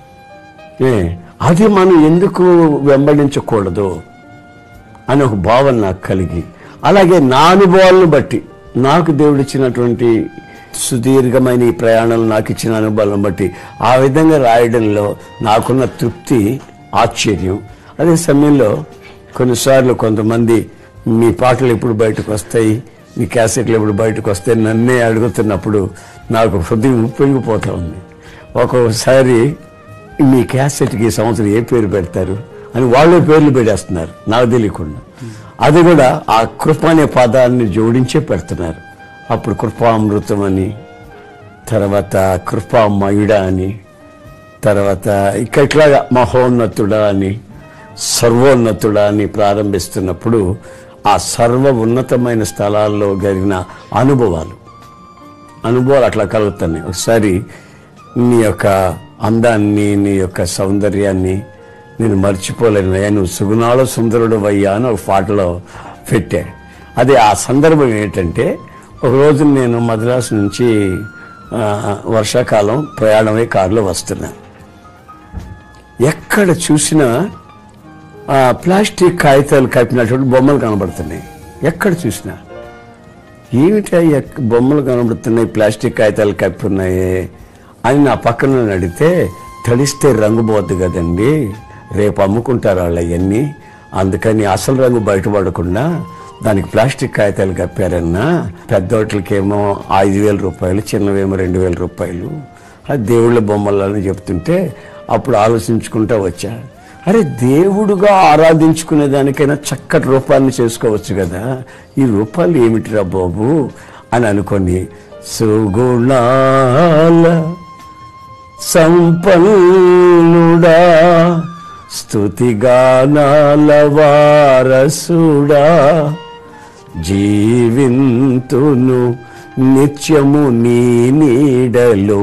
ఏ అది మనం ఎందుకు వెంబడించకూడదు అని ఒక భావన నాకు కలిగి అలాగే నా అనుభవాలను బట్టి నాకు దేవుడు ఇచ్చినటువంటి సుదీర్ఘమైన ఈ ప్రయాణాలు నాకు ఇచ్చిన అనుభవాలను బట్టి ఆ విధంగా రాయడంలో నాకున్న తృప్తి ఆశ్చర్యం అదే సమయంలో కొన్నిసార్లు కొంతమంది మీ పాటలు ఎప్పుడు బయటకు వస్తాయి మీ క్యాసెట్లు ఎప్పుడు బయటకు వస్తాయి నన్నే అడుగుతున్నప్పుడు నాకు హృదయం ఉప్పొంగిపోతా ఉంది ఒక్కొక్కసారి మీ క్యాసెట్కి ఈ సంవత్సరం ఏ పేరు పెడతారు అని వాళ్ళే పేర్లు పెట్టేస్తున్నారు నాకు తెలియకుండా అది కూడా ఆ కృప అనే పదాన్ని జోడించే పెడుతున్నారు అప్పుడు కృపామృతం అని తర్వాత కృపామయుడ అని తర్వాత ఇక ఇట్లాగా మహోన్నతుడా అని సర్వోన్నతుడా అని ప్రారంభిస్తున్నప్పుడు ఆ సర్వ ఉన్నతమైన స్థలాల్లో జరిగిన అనుభవాలు అనుభవాలు అట్లా కలుగుతున్నాయి ఒకసారి నీ యొక్క అందాన్ని నీ యొక్క సౌందర్యాన్ని నేను మర్చిపోలేను అయ్యా నువ్వు సుగుణాల సుందరుడు అయ్యా అని ఒక పాటలో పెట్టాడు అది ఆ సందర్భం ఏంటంటే ఒక రోజు నేను మద్రాసు నుంచి ఆ, వర్షాకాలం ప్రయాణమై కారులో వస్తున్నాను ఎక్కడ చూసినా ఆ ప్లాస్టిక్ కాగితాలు కప్పినటువంటి బొమ్మలు కనబడుతున్నాయి ఎక్కడ చూసినా ఏమిటా ఈ యొక్క బొమ్మలు కనబడుతున్నాయి ప్లాస్టిక్ కాగితాలు కప్పి ఉన్నాయి అని నా పక్కన అడిగితే తడిస్తే రంగు పోద్ది కదండి రేపు అమ్ముకుంటారు వాళ్ళు అవన్నీ అందుకని అసలు రంగు బయటపడకుండా దానికి ప్లాస్టిక్ కాగితాలు కప్పారన్నా పెద్దోట్లకేమో ఐదు వేల రూపాయలు చిన్నవేమో రెండు వేల రూపాయలు అది దేవుళ్ళ బొమ్మలని చెప్తుంటే అప్పుడు ఆలోచించుకుంటా వచ్చా అరే దేవుడుగా ఆరాధించుకునే దానికైనా చక్కటి రూపాన్ని చేసుకోవచ్చు కదా ఈ రూపాలు ఏమిటిరా బాబు అని అనుకొని సుగుణాల సంపన్నుడా స్తుతిగానాల వారసుడా జీవింతును నిత్యము నీ నీడలో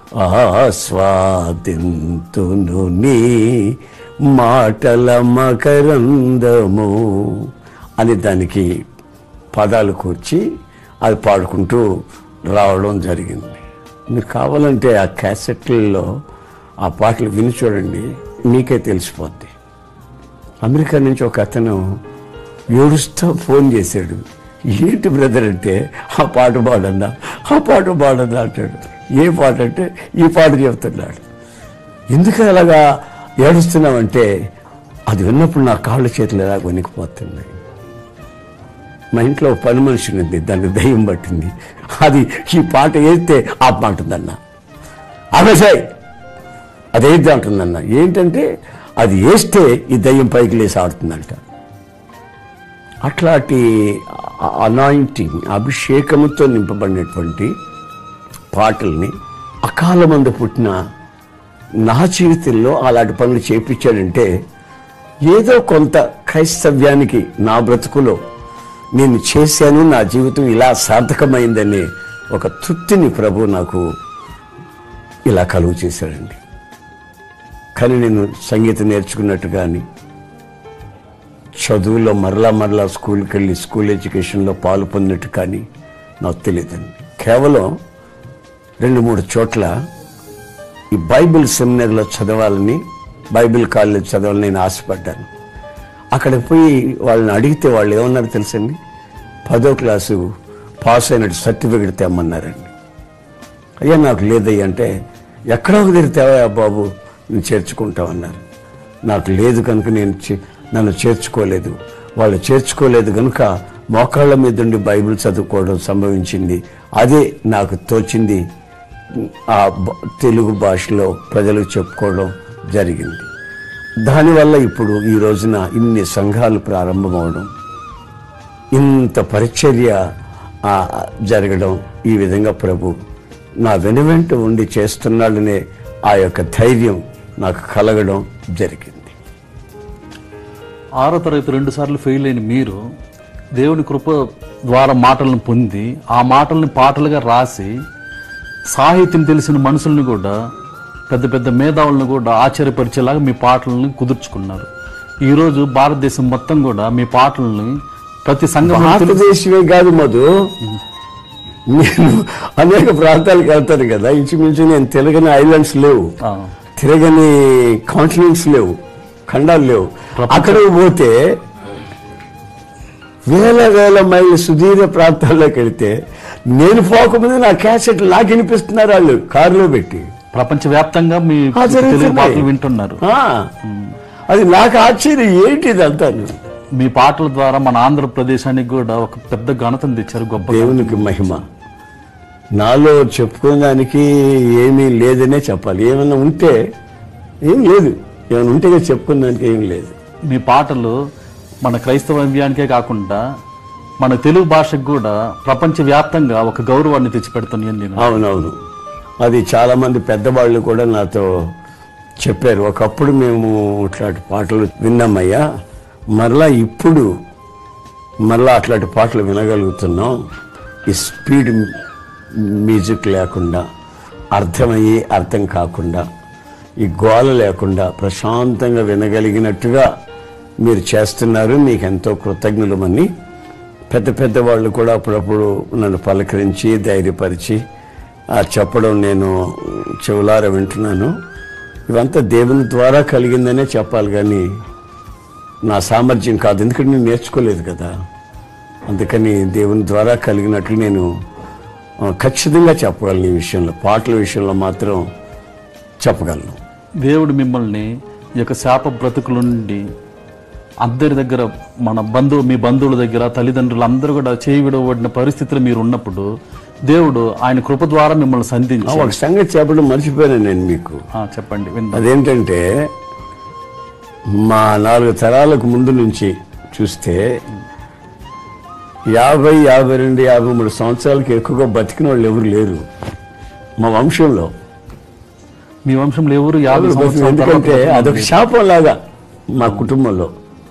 ఆస్వాదింతును నీ మాటల మకరందము అని దానికి పదాలు కూర్చి అది పాడుకుంటూ రావడం జరిగింది మీరు కావాలంటే ఆ క్యాసెట్లలో ఆ పాటలు విని చూడండి మీకే తెలిసిపోద్ది అమెరికా నుంచి ఒక అతను ఏడుస్తూ ఫోన్ చేశాడు ఏంటి బ్రదర్ అంటే ఆ పాట పాడన్నా ఆ పాట పాడన్నా అంటాడు ఏ పాట అంటే ఈ పాట చెప్తున్నాడు ఎందుకు అలాగా ఏడుస్తున్నామంటే అది విన్నప్పుడు నా కాళ్ళు చేతులు ఎలా వణికిపోతున్నాయి మా ఇంట్లో ఒక పని మనిషి ఉంది దాన్ని దయ్యం పట్టింది అది ఈ పాట వేస్తే ఆపమంటుందన్న ఆపేసాయి అది వేద్ది అంటుందన్న ఏంటంటే అది వేస్తే ఈ దయ్యం పైకి లేసి ఆడుతుందంట అట్లాంటి అనాయింటింగ్ అభిషేకముతో నింపబడినటువంటి పాటల్ని అకాలమందు పుట్టిన నా జీవితంలో అలాంటి పనులు చేపించాడంటే ఏదో కొంత క్రైస్తవ్యానికి నా బ్రతుకులో నేను చేశాను నా జీవితం ఇలా సార్థకమైందనే ఒక తృప్తిని ప్రభు నాకు ఇలా కలుగు చేశాడండి కానీ నేను సంగీతం నేర్చుకున్నట్టు కానీ చదువులో మరలా మరలా స్కూల్కి వెళ్ళి స్కూల్ ఎడ్యుకేషన్లో పాలు పొందినట్టు కానీ నాకు తెలియదండి కేవలం రెండు మూడు చోట్ల ఈ బైబిల్ సెమినార్లో చదవాలని బైబిల్ కాలేజ్ చదవాలని నేను ఆశపడ్డాను అక్కడికి పోయి వాళ్ళని అడిగితే వాళ్ళు ఏమన్నారు తెలుసండి పదో క్లాసు పాస్ అయినట్టు సర్టిఫికెట్ తెమ్మన్నారండి అయ్యా నాకు లేదయ్యా అంటే ఎక్కడో ఒక దగ్గర తేవా బాబు నేను చేర్చుకుంటామన్నారు నాకు లేదు కనుక నేను చే- నన్ను చేర్చుకోలేదు వాళ్ళు చేర్చుకోలేదు కనుక మోకాళ్ళ మీద ఉండి బైబిల్ చదువుకోవడం సంభవించింది అదే నాకు తోచింది ఆ బ- తెలుగు భాషలో ప్రజలకు చెప్పుకోవడం జరిగింది దానివల్ల ఇప్పుడు ఈ రోజున ఇన్ని సంఘాలు ప్రారంభమవడం ఇంత పరిచర్య ఆ, జరగడం ఈ విధంగా ప్రభు నా వెనువెంట ఉండి చేస్తున్నాడనే ఆ యొక్క ధైర్యం నాకు కలగడం జరిగింది ఆరో తరగతి రెండు సార్లు ఫెయిల్ అయిన మీరు దేవుని కృప ద్వారా మాటలను పొంది ఆ మాటల్ని పాటలుగా రాసి సాహిత్యం తెలిసిన మనుషుల్ని కూడా పెద్ద పెద్ద మేధావులను కూడా ఆశ్చర్యపరిచేలాగా మీ పాటలను కుదుర్చుకున్నారు ఈరోజు భారతదేశం మొత్తం కూడా మీ పాటల్ని ప్రతి సంఘం భారతదేశమే కాదు మధు నేను అనేక ప్రాంతాలకు వెళ్తాను కదా ఇంచుమించు నేను తిరగని ఐలాండ్స్ లేవు తిరగని కాంటినెంట్స్ లేవు ఖండాలు లేవు అక్కడికి పోతే వేల వేల మైళ్ళ సుదీర్ఘ ప్రాంతాల్లోకి వెళితే నేను పోకముందు నా క్యాసెట్ నాకు వినిపిస్తున్నారు వాళ్ళు కారులో పెట్టి ప్రపంచవ్యాప్తంగా మీ ఆ, జరుగుతున్నాయి. తెలుగు పాటలు వింటున్నారు ఆ, అది నాకు ఆశ్చర్యం ఏంటి ఇదంతాను మీ పాటల ద్వారా మన ఆంధ్రప్రదేశానికి కూడా ఒక పెద్ద ఘనతను తెచ్చారు గొప్ప దేవునికి మహిమ నాలో చెప్పుకోవడానికి ఏమీ లేదనే చెప్పాలి ఏమైనా ఉంటే ఏం లేదు ఏమైనా ఉంటే కదా చెప్పుకోవడానికి ఏం లేదు మీ పాటలు మన క్రైస్తవ వ్యానికే కాకుండా మన తెలుగు భాషకు కూడా ప్రపంచవ్యాప్తంగా ఒక గౌరవాన్ని తెచ్చిపెడుతున్నాయని నేను అవునవును అది చాలా మంది పెద్దవాళ్ళు కూడా నాతో చెప్పారు ఒకప్పుడు మేము ఇట్లాంటి పాటలు విన్నామయ్యా మరలా ఇప్పుడు మరలా అట్లాంటి పాటలు వినగలుగుతున్నాం ఈ స్పీడ్ మ్యూజిక్ లేకుండా అర్థమయ్యి అర్థం కాకుండా ఈ గోల లేకుండా ప్రశాంతంగా వినగలిగినట్టుగా మీరు చేస్తున్నారు మీకు ఎంతో కృతజ్ఞులమని పెద్ద పెద్ద వాళ్ళు కూడా అప్పుడప్పుడు నన్ను పలకరించి ధైర్యపరిచి ఆ చెప్పడం నేను చెవులార వింటున్నాను ఇవంతా దేవుని ద్వారా కలిగిందనే చెప్పాలి కానీ నా సామర్థ్యం కాదు ఎందుకంటే నేను నేర్చుకోలేదు కదా అందుకని దేవుని ద్వారా కలిగినట్లు నేను ఆ, ఖచ్చితంగా చెప్పగలను ఈ విషయంలో పాటల విషయంలో మాత్రం చెప్పగలను దేవుడు మిమ్మల్ని ఈ యొక్క శాప బ్రతుకుల నుండి అందరి దగ్గర మన బంధువు మీ బంధువుల దగ్గర తల్లిదండ్రులు అందరూ కూడా చేయి విడవబడిన పరిస్థితులు మీరు ఉన్నప్పుడు దేవుడు ఆయన కృప ద్వారా మిమ్మల్ని ఆ, సంధించి ఒక సంగతి చెప్పడం మర్చిపోయాను నేను మీకు ఆ, చెప్పండి విందాం అదేంటంటే మా నాలుగు తరాలకు ముందు నుంచి చూస్తే యాభై యాభై రెండు యాభై మూడు సంవత్సరాలకి ఎక్కువగా బతికిన వాళ్ళు ఎవరు లేరు మా వంశంలో మీ వంశంలో ఎవరు యాభై ఎవరు బతికిన- సంవత్సరాల ఎందుకంటే తర్వాత అదొక శాపం లాగా మా కుటుంబంలో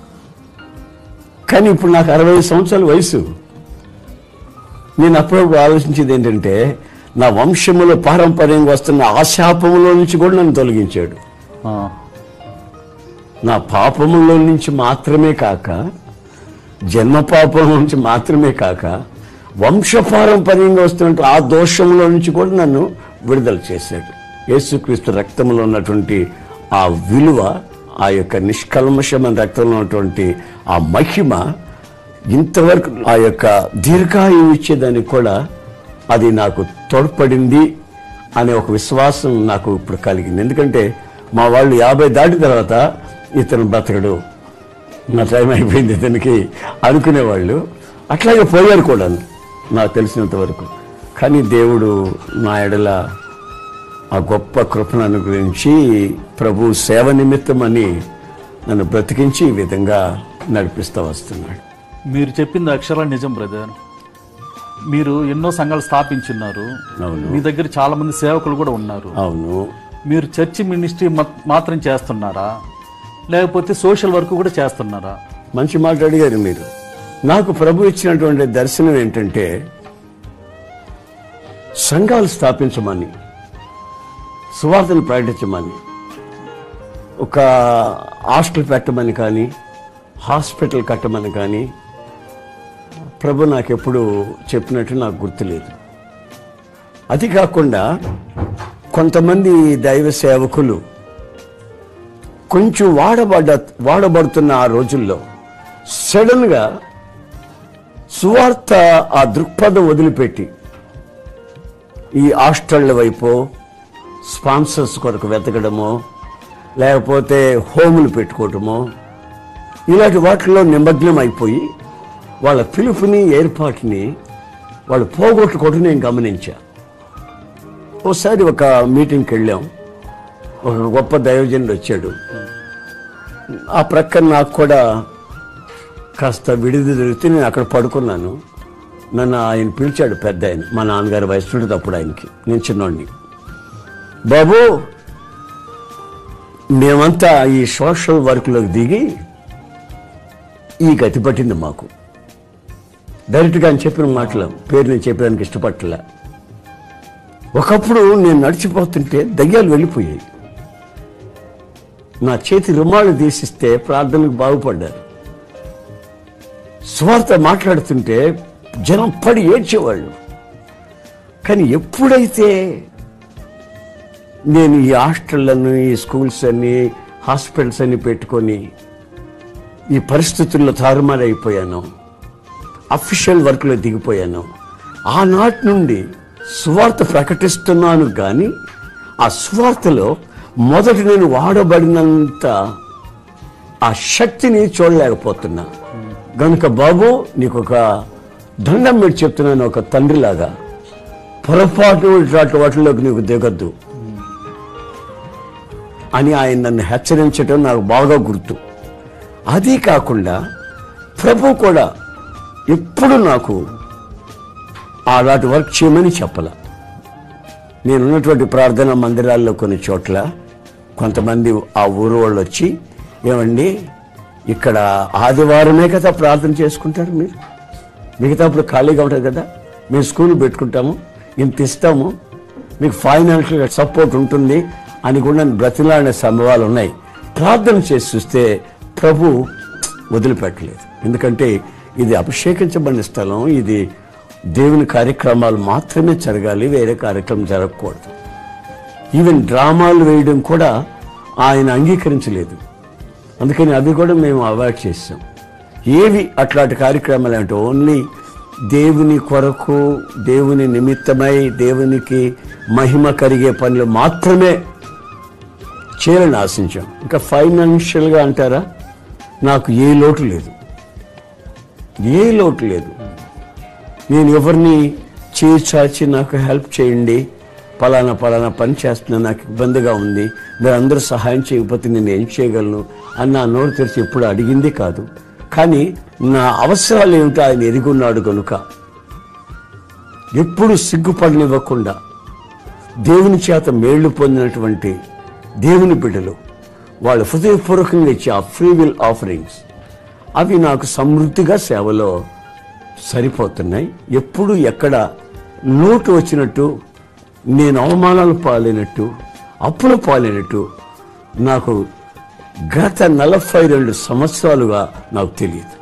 కానీ ఇప్పుడు నాకు అరవై సంవత్సరాల వయసు నేను అప్పుడప్పుడు ఆలోచించేది ఏంటంటే నా వంశములో పారంపర్యంగా వస్తున్న ఆ శాపములో నుంచి కూడా నన్ను తొలగించాడు ఆ, నా పాపములో నుంచి మాత్రమే కాక జన్మ పాపం నుంచి మాత్రమే కాక వంశపారంపర్యంగా వస్తున్నట్టు ఆ దోషంలో నుంచి కూడా నన్ను విడుదల చేశాడు యేసుక్రీస్తు రక్తంలో ఉన్నటువంటి ఆ విలువ ఆ యొక్క నిష్కల్మషమైన రక్తంలో ఉన్నటువంటి ఆ మహిమ ఇంతవరకు ఆ యొక్క దీర్ఘాయువు ఇచ్చేదానికి కూడా అది నాకు తోడ్పడింది అనే ఒక విశ్వాసం నాకు ఇప్పుడు కలిగింది ఎందుకంటే మా వాళ్ళు యాభై దాటిన తర్వాత ఇతను బ్రతకడు నా టైం అయిపోయింది ఇతనికి అనుకునేవాళ్ళు అట్లాగే పోయారు కూడా నాకు తెలిసినంత వరకు కానీ దేవుడు నా ఎడల ఆ గొప్ప కృపను అనుగ్రహించి ప్రభు సేవ నిమిత్తం అని నన్ను బ్రతికించి ఈ విధంగా నడిపిస్తూ వస్తున్నాడు మీరు చెప్పింది అక్షరాల నిజం బ్రదర్ మీరు ఎన్నో సంఘాలు స్థాపించున్నారు అవును మీ దగ్గర చాలా మంది సేవకులు కూడా ఉన్నారు అవును మీరు చర్చి మినిస్ట్రీ మత్- మాత్రం చేస్తున్నారా లేకపోతే సోషల్ వర్క్ కూడా చేస్తున్నారా మంచి మాట అడిగారు మీరు నాకు ప్రభు ఇచ్చినటువంటి దర్శనం ఏంటంటే సంఘాలు స్థాపించమని సువార్తను ప్రకటించమని ఒక హాస్టల్ పెట్టమని కానీ హాస్పిటల్ కట్టమని కానీ ప్రభు నాకు ఎప్పుడు చెప్పినట్టు నాకు గుర్తులేదు అది కాకుండా కొంతమంది దైవ సేవకులు కొంచెం వాడబడ్డ వాడబడుతున్న ఆ రోజుల్లో సడన్గా సువార్త ఆ దృక్పథం వదిలిపెట్టి ఈ హాస్టళ్ల వైపు స్పాన్సర్స్ కొరకు వెతకడమో లేకపోతే హోములు పెట్టుకోవటమో ఇలాంటి వాటిల్లో నిమగ్నం అయిపోయి వాళ్ళ పిలుపుని ఏర్పాటుని వాళ్ళు పోగొట్టుకోవడం నేను గమనించా ఒకసారి ఒక మీటింగ్కి వెళ్ళాం ఒక గొప్ప దైవజనుడు వచ్చాడు ఆ ప్రక్కన నాకు కూడా కాస్త విడిది దొరికితే నేను అక్కడ పడుకున్నాను నన్ను ఆయన పిలిచాడు పెద్ద ఆయన మా నాన్నగారి వయసు ఉంటుంది అప్పుడు ఆయనకి నేను చిన్నోడిని బాబు మేమంతా ఈ సోషల్ వర్క్లోకి దిగి ఈ గతి పట్టింది మాకు డైరెక్ట్గా ఆయన చెప్పిన మాటలు పేరు నేను చెప్పడానికి ఇష్టపడలే ఒకప్పుడు నేను నడిచిపోతుంటే దయ్యాలు వెళ్ళిపోయాయి నా చేతి రుమాలు తీసిస్తే ప్రార్థనకు బాగుపడ్డారు స్వార్థ మాట్లాడుతుంటే జనం పడి ఏడ్చేవాళ్ళు కానీ ఎప్పుడైతే నేను ఈ హాస్టళ్లను ఈ స్కూల్స్ అన్ని హాస్పిటల్స్ అన్ని పెట్టుకొని ఈ పరిస్థితుల్లో తారుమారైపోయాను అఫీషియల్ వర్క్లో దిగిపోయాను ఆనాటి నుండి సువార్త ప్రకటిస్తున్నాను కానీ ఆ సువార్తలో మొదట నేను వాడబడినంత ఆ శక్తిని చూడలేకపోతున్నా గనుక బాబు నీకు ఒక దండం పెట్టి చెప్తున్నాను ఒక తండ్రిలాగా పొరపాటు ఇట్లాంటి వాటిలోకి నీకు దిగద్దు అని ఆయన నన్ను హెచ్చరించడం నాకు బాగా గుర్తు అది కాకుండా ప్రభు కూడా ఎప్పుడు నాకు అలాంటి వర్క్ చేయమని చెప్పల నేనున్నటువంటి ప్రార్థనా మందిరాల్లో కొన్ని చోట్ల కొంతమంది ఆ ఊరు వాళ్ళు వచ్చి ఏమండి ఇక్కడ ఆదివారమే కదా ప్రార్థన చేసుకుంటారు మీరు మిగతా అప్పుడు ఖాళీగా ఉంటుంది కదా మేము స్కూల్ పెట్టుకుంటాము ఇంత ఇస్తాము మీకు ఫైనాన్షియల్ సపోర్ట్ ఉంటుంది అని కూడా నన్ను బ్రతిలాడిన సంభవాలు ఉన్నాయి ప్రార్థన చేసి చూస్తే ప్రభు వదిలిపెట్టలేదు ఎందుకంటే ఇది అభిషేకించబడిన స్థలం ఇది దేవుని కార్యక్రమాలు మాత్రమే జరగాలి వేరే కార్యక్రమం జరగకూడదు ఈవెన్ డ్రామాలు వేయడం కూడా ఆయన అంగీకరించలేదు అందుకని అవి కూడా మేము అవాయిడ్ చేసాం ఏవి అట్లాంటి కార్యక్రమాలు అంటే ఓన్లీ దేవుని కొరకు దేవుని నిమిత్తమై దేవునికి మహిమ కరిగే పనులు మాత్రమే చేయాలని ఆశించాం ఇంకా ఫైనాన్షియల్గా అంటారా నాకు ఏ లోటు లేదు ఏ లోటు లేదు నేను ఎవరిని చేయి చాచి నాకు హెల్ప్ చేయండి పలానా పలానా పని చేస్తున్నా నాకు ఇబ్బందిగా ఉంది మీరు అందరూ సహాయం చేయకపోతే నేను ఏం చేయగలను అని నా నోరు తెరిచి ఎప్పుడు అడిగింది కాదు కానీ నా అవసరాలు ఏమిటో ఆయన ఎరుగున్నాడు కనుక ఎప్పుడు సిగ్గుపడనివ్వకుండా దేవుని చేత మేళ్లు పొందినటువంటి దేవుని బిడ్డలు వాళ్ళు హృదయపూర్వకంగా ఇచ్చే ఆ ఫ్రీ విల్ ఆఫరింగ్స్ అవి నాకు సమృద్ధిగా సేవలో సరిపోతున్నాయి ఎప్పుడు ఎక్కడ లోటు వచ్చినట్టు నేను అవమానాలు పాలైనట్టు అప్పులు పాలైనట్టు నాకు గత నలభై రెండు సంవత్సరాలుగా నాకు తెలియదు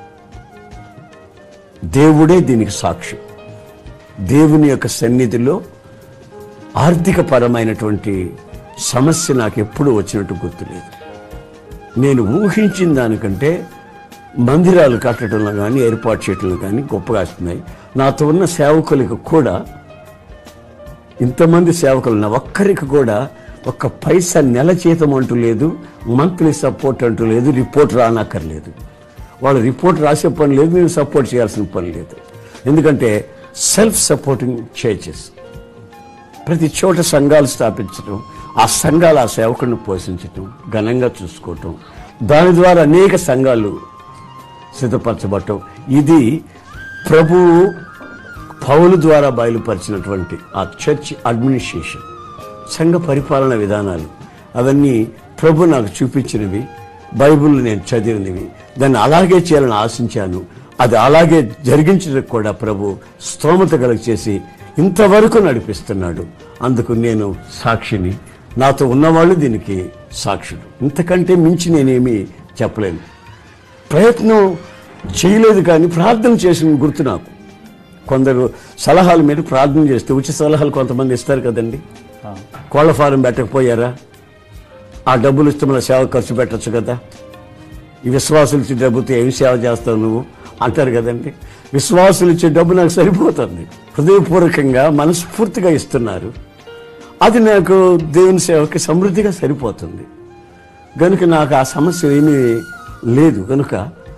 దేవుడే దీనికి సాక్షి దేవుని యొక్క సన్నిధిలో ఆర్థిక పరమైనటువంటి సమస్య నాకు ఎప్పుడు వచ్చినట్టు గుర్తులేదు నేను ఊహించిన దానికంటే మందిరాలు కట్టడంలో కానీ ఏర్పాటు చేయడంలో కానీ గొప్పగా వస్తున్నాయి నాతో ఉన్న సేవకులకు కూడా ఇంతమంది సేవకులు నా ఒక్కరికి కూడా ఒక్క పైసా నెల జీతం అంటూ లేదు మంత్లీ సపోర్ట్ అంటూ లేదు రిపోర్ట్ రానక్కర్లేదు వాళ్ళు రిపోర్ట్ రాసే పని లేదు నేను సపోర్ట్ చేయాల్సిన పని లేదు ఎందుకంటే సెల్ఫ్ సపోర్టింగ్ చర్చెస్ ప్రతి చోట సంఘాలు స్థాపించడం ఆ సంఘాలు ఆ సేవకుడిని పోషించటం ఘనంగా చూసుకోవటం దాని ద్వారా అనేక సంఘాలు సిద్ధపరచబడటం ఇది ప్రభువు పౌలు ద్వారా బయలుపరిచినటువంటి ఆ చర్చ్ అడ్మినిస్ట్రేషన్ సంఘ పరిపాలన విధానాలు అవన్నీ ప్రభు నాకు చూపించినవి బైబిల్ నేను చదివినవి దాన్ని అలాగే చేయాలని ఆశించాను అది అలాగే జరిగించడానికి కూడా ప్రభు స్తోమత కలుగ చేసి ఇంతవరకు నడిపిస్తున్నాడు అందుకు నేను సాక్షిని నాతో ఉన్నవాళ్ళు దీనికి సాక్షులు ఇంతకంటే మించి నేనేమి చెప్పలేను ప్రయత్నం చేయలేదు కానీ ప్రార్థన చేసిన గుర్తు నాకు కొందరు సలహాల మీద ప్రార్థన చేస్తే ఉచిత సలహాలు కొంతమంది ఇస్తారు కదండి కోళ్ల ఫారం పెట్టకపోయారా ఆ డబ్బులు ఇస్తే మన సేవ ఖర్చు పెట్టచ్చు కదా ఈ విశ్వాసులు ఇచ్చే డబ్బుతో ఏం సేవ చేస్తావు నువ్వు అంటారు కదండి విశ్వాసులు ఇచ్చే డబ్బు నాకు సరిపోతుంది హృదయపూర్వకంగా మనస్ఫూర్తిగా ఇస్తున్నారు అది నాకు దేవుని సేవకి సమృద్ధిగా సరిపోతుంది కనుక నాకు ఆ సమస్య ఏమీ లేదు కనుక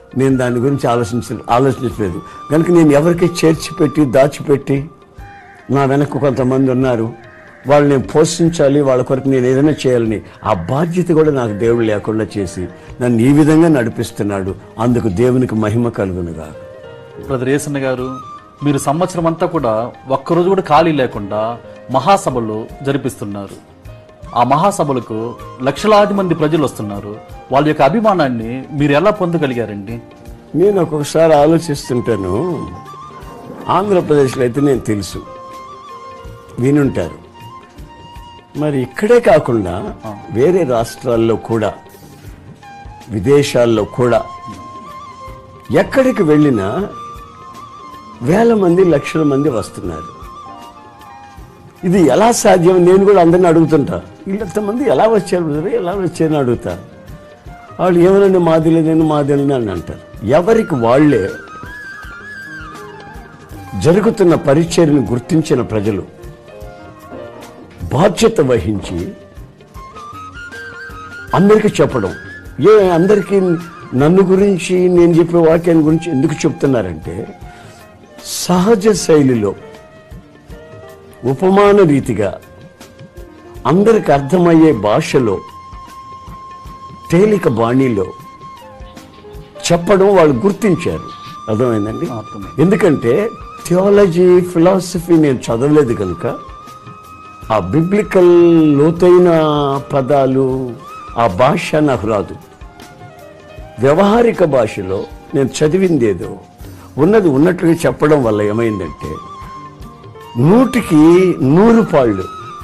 నేను దాని గురించి ఆలోచించ ఆలోచించలేదు కనుక నేను ఎవరికి చేర్చి పెట్టి దాచిపెట్టి నా వెనక కొంతమంది ఉన్నారు వాళ్ళు నేను పోషించాలి వాళ్ళ కొరకు నేను ఏదైనా చేయాలని ఆ బాధ్యత కూడా నాకు దేవుడు లేకుండా చేసి నన్ను ఈ విధంగా నడిపిస్తున్నాడు అందుకు దేవునికి మహిమ కలుగునుగా బ్రదర్ ఏసన్న గారు మీరు సంవత్సరం అంతా కూడా ఒక్కరోజు కూడా ఖాళీ లేకుండా మహాసభలు జరిపిస్తున్నారు ఆ మహాసభలకు లక్షలాది మంది ప్రజలు వస్తున్నారు వాళ్ళ యొక్క అభిమానాన్ని మీరు ఎలా పొందగలిగారండి నేను ఒక్కొక్కసారి ఆలోచిస్తుంటాను ఆంధ్రప్రదేశ్లో అయితే నేను తెలుసు వినుంటారు మరి ఇక్కడే కాకుండా వేరే రాష్ట్రాల్లో కూడా విదేశాల్లో కూడా ఎక్కడికి వెళ్ళినా వేల మంది లక్షల మంది వస్తున్నారు ఇది ఎలా సాధ్యం నేను కూడా అందరిని అడుగుతుంటా వీళ్ళంతమంది ఎలా వచ్చారు బ్రదర్? ఎలా వచ్చారని అడుగుతా వాళ్ళు ఏమనండి మాది లేదని మాది లేదని అని అంటారు ఎవరికి వాళ్ళే జరుగుతున్న పరిచర్ని గుర్తించిన ప్రజలు బాధ్యత వహించి అందరికీ చెప్పడం ఏ అందరికీ నన్ను గురించి నేను చెప్పే వాక్యాన్ని గురించి ఎందుకు చెప్తున్నారంటే సహజ శైలిలో ఉపమాన రీతిగా అందరికి అర్థమయ్యే భాషలో తేలిక బాణీలో చెప్పడం వాళ్ళు గుర్తించారు అర్థమైందండి అర్థమైంది. ఎందుకంటే థియాలజీ ఫిలాసఫీ నేను చదవలేదు కనుక ఆ బిబ్లికల్ లోతైన పదాలు ఆ భాష నాకు రాదు వ్యవహారిక భాషలో నేను చదివింది ఏదో ఉన్నది ఉన్నట్లుగా చెప్పడం వల్ల ఏమైందంటే నూటికి నూరు పాళ్ళు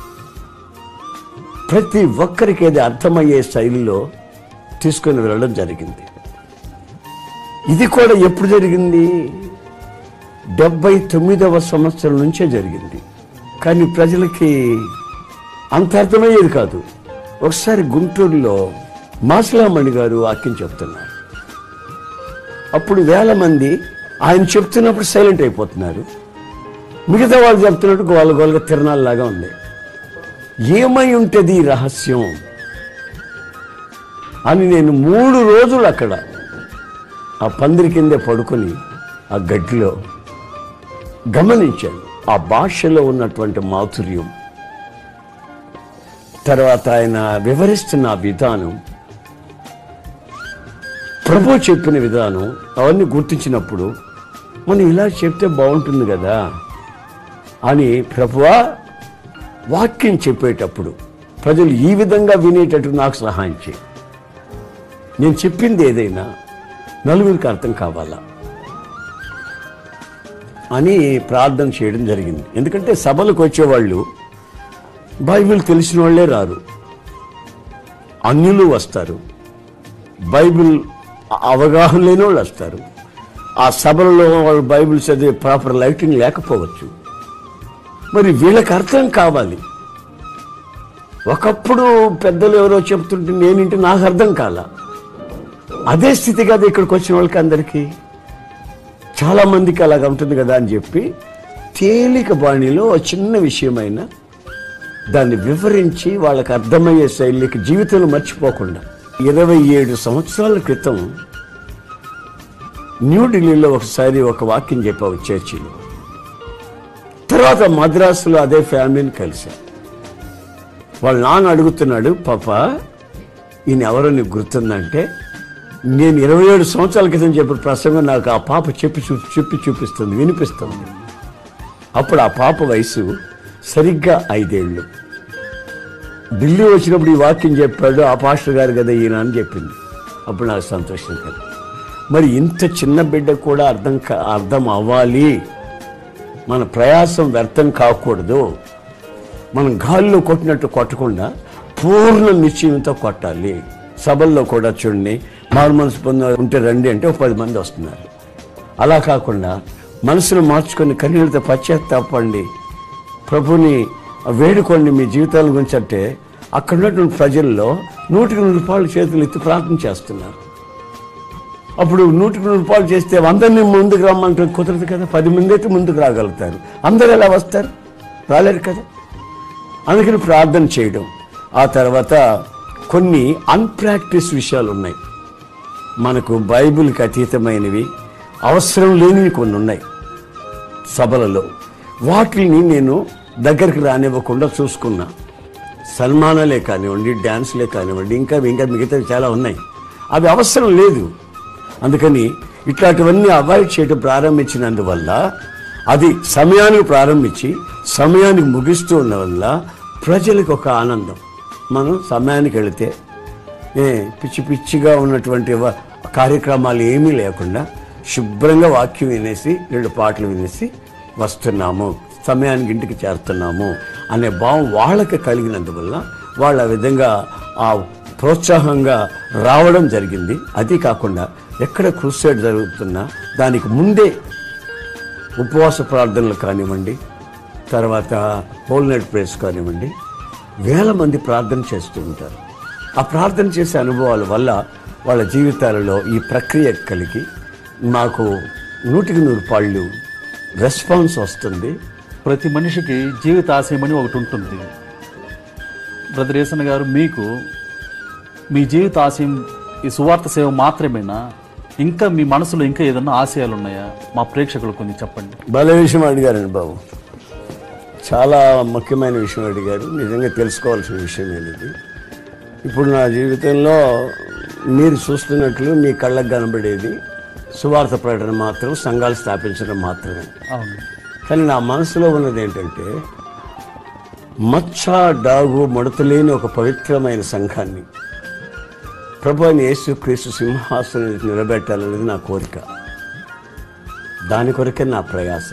ప్రతి ఒక్కరికి అది అర్థమయ్యే శైలిలో తీసుకొని వెళ్ళడం జరిగింది ఇది కూడా ఎప్పుడు జరిగింది డెబ్బై తొమ్మిదవ సంవత్సరం నుంచే జరిగింది కానీ ప్రజలకి అంత అర్థమయ్యేది కాదు ఒకసారి గుంటూరులో మాసలామణి గారు వాక్యం చెప్తున్నారు అప్పుడు వేల మంది ఆయన చెప్తున్నప్పుడు సైలెంట్ అయిపోతున్నారు మిగతా వాళ్ళు చెప్తున్నట్టు గోల గోలగా తిరణాలలాగా ఉంది ఏమై ఉంటుంది ఈ రహస్యం అని నేను మూడు రోజులు అక్కడ ఆ పందిరి కిందే పడుకొని ఆ గడ్డిలో గమనించాను ఆ భాషలో ఉన్నటువంటి మాధుర్యం తర్వాత ఆయన వివరిస్తున్న ఆ విధానం ప్రభు చెప్పిన విధానం అవన్నీ గుర్తించినప్పుడు మనం ఇలా చెప్తే బాగుంటుంది కదా అని ప్రభువా వాక్యం చెప్పేటప్పుడు ప్రజలు ఈ విధంగా వినేటట్టు నాకు సహాయం చేయి నేను చెప్పింది ఏదైనా నలుగురికి అర్థం కావాలా అని ప్రార్థన చేయడం జరిగింది ఎందుకంటే సభలకు వచ్చేవాళ్ళు బైబిల్ తెలిసిన వాళ్ళే రారు అన్యులు వస్తారు బైబిల్ అవగాహన లేని వాళ్ళు వస్తారు ఆ సభలలో వాళ్ళు బైబిల్ చదివే ప్రాపర్ లైటింగ్ లేకపోవచ్చు మరి వీళ్ళకి అర్థం కావాలి ఒకప్పుడు పెద్దలు ఎవరో చెప్తుంటే నేనింటి నాకు అర్థం కాల అదే స్థితి కదా ఇక్కడికి వచ్చిన వాళ్ళకి అందరికీ చాలా మందికి అలాగ ఉంటుంది కదా అని చెప్పి తేలిక బాణిలో ఓ చిన్న విషయమైన దాన్ని వివరించి వాళ్ళకి అర్థమయ్యే శైలికి జీవితంలో మర్చిపోకుండా ఇరవై ఏడు సంవత్సరాల క్రితం న్యూఢిల్లీలో ఒకసారి ఒక వాక్యం చెప్పావు చర్చిలో తర్వాత మద్రాసులో అదే ఫ్యామిలీని కలిశాను వాళ్ళ నాన్న అడుగుతున్నాడు పాప ఈయన ఎవరో నీకు గుర్తుందంటే నేను ఇరవై ఏడు సంవత్సరాల క్రితం చెప్పిన ప్రసంగం నాకు ఆ పాప చెప్పి చూ చెప్పి చూపిస్తుంది వినిపిస్తుంది అప్పుడు ఆ పాప వయసు సరిగ్గా ఐదేళ్ళు ఢిల్లీ వచ్చినప్పుడు ఈ వాక్యం చెప్పాడు ఆ పాస్టర్ గారు కదా ఈయన అని చెప్పింది అప్పుడు నాకు సంతోషం కలిగింది మరి ఇంత చిన్న బిడ్డ కూడా అర్థం కా అర్థం అవ్వాలి మన ప్రయాసం వ్యర్థం కాకూడదు మనం గాల్లో కొట్టినట్టు కొట్టకుండా పూర్ణ నిశ్చయంతో కొట్టాలి సభల్లో కూడా చూడండి మారు మనసు పొంద ఉంటే రండి అంటే ఒక పది మంది వస్తున్నారు అలా కాకుండా మనసును మార్చుకొని కన్నీళ్ళతో పశ్చాత్తాపండి ప్రభుని వేడుకోండి మీ జీవితాల గురించి అంటే అక్కడ ఉన్నటువంటి ప్రజల్లో నూటికి నూరు రూపాయలు చేతులు ఎత్తి ప్రార్థన చేస్తున్నారు అప్పుడు నూటికి నూరు రూపాయలు చేస్తే అందరినీ ముందుకు రమ్మంటే కుదరదు కదా పది మంది అయితే ముందుకు రాగలుగుతారు అందరు ఎలా వస్తారు రాలేరు కదా అందుకని ప్రార్థన చేయడం ఆ తర్వాత కొన్ని అన్ప్రాక్టీస్ విషయాలు ఉన్నాయి మనకు బైబిల్కి అతీతమైనవి అవసరం లేనివి కొన్ని ఉన్నాయి సభలలో వాటిని నేను దగ్గరికి రానివ్వకుండా చూసుకున్నా సన్మానాలే కానివ్వండి డ్యాన్స్లే కానివ్వండి ఇంకా ఇంకా మిగతావి చాలా ఉన్నాయి అవి అవసరం లేదు అందుకని ఇట్లాంటివన్నీ అవాయిడ్ చేయడం ప్రారంభించినందువల్ల అది సమయానికి ప్రారంభించి సమయానికి ముగిస్తూ ఉన్న వల్ల ప్రజలకు ఒక ఆనందం మనం సమయానికి వెళితే ఏ పిచ్చి పిచ్చిగా ఉన్నటువంటి వ- కార్యక్రమాలు ఏమీ లేకుండా శుభ్రంగా వాక్యం వినేసి రెండు పాటలు వినేసి వస్తున్నాము సమయానికి ఇంటికి చేరుతున్నాము అనే భావం వాళ్ళకి కలిగినందువల్ల వాళ్ళు ఆ విధంగా ఆ ప్రోత్సాహంగా రావడం జరిగింది అది కాకుండా ఎక్కడ క్రూసైడ్ జరుగుతున్నా దానికి ముందే ఉపవాస ప్రార్థనలు కానివ్వండి తర్వాత హోల్ నైట్ ప్రేస్ కానివ్వండి వేల మంది ప్రార్థన చేస్తూ ఉంటారు ఆ ప్రార్థన చేసే అనుభవాల వల్ల వాళ్ళ జీవితాలలో ఈ ప్రక్రియ కలిగి మాకు నూటికి నూరు పాళ్ళు రెస్పాన్స్ వస్తుంది ప్రతి మనిషికి జీవిత ఆశయం అని ఒకటి ఉంటుంది బ్రదర్ ఏసన్ గారు మీకు మీ జీవిత ఆశయం ఈ సువార్త సేవ మాత్రమేనా ఇంకా మీ మనసులో ఇంకా ఏదైనా ఆశయాలు ఉన్నాయా మా ప్రేక్షకులు కొన్ని చెప్పండి భలే విషయం అడిగారండి బాబు చాలా ముఖ్యమైన విషయం అడిగారు నిజంగా తెలుసుకోవాల్సిన విషయం ఇది ఇప్పుడు నా జీవితంలో మీరు చూస్తున్నట్లు మీ కళ్ళకు కనబడేది సువార్త ప్రకటన మాత్రం సంఘాలు స్థాపించడం మాత్రమే అవును కానీ నా మనసులో ఉన్నది ఏంటంటే మచ్చ డాగు మడతలేని ఒక పవిత్రమైన సంఘాన్ని ప్రభు అయిన యేసు క్రీస్తు సింహాసనం నిలబెట్టాలనేది నా కోరిక దాని కొరకే నా ప్రయాస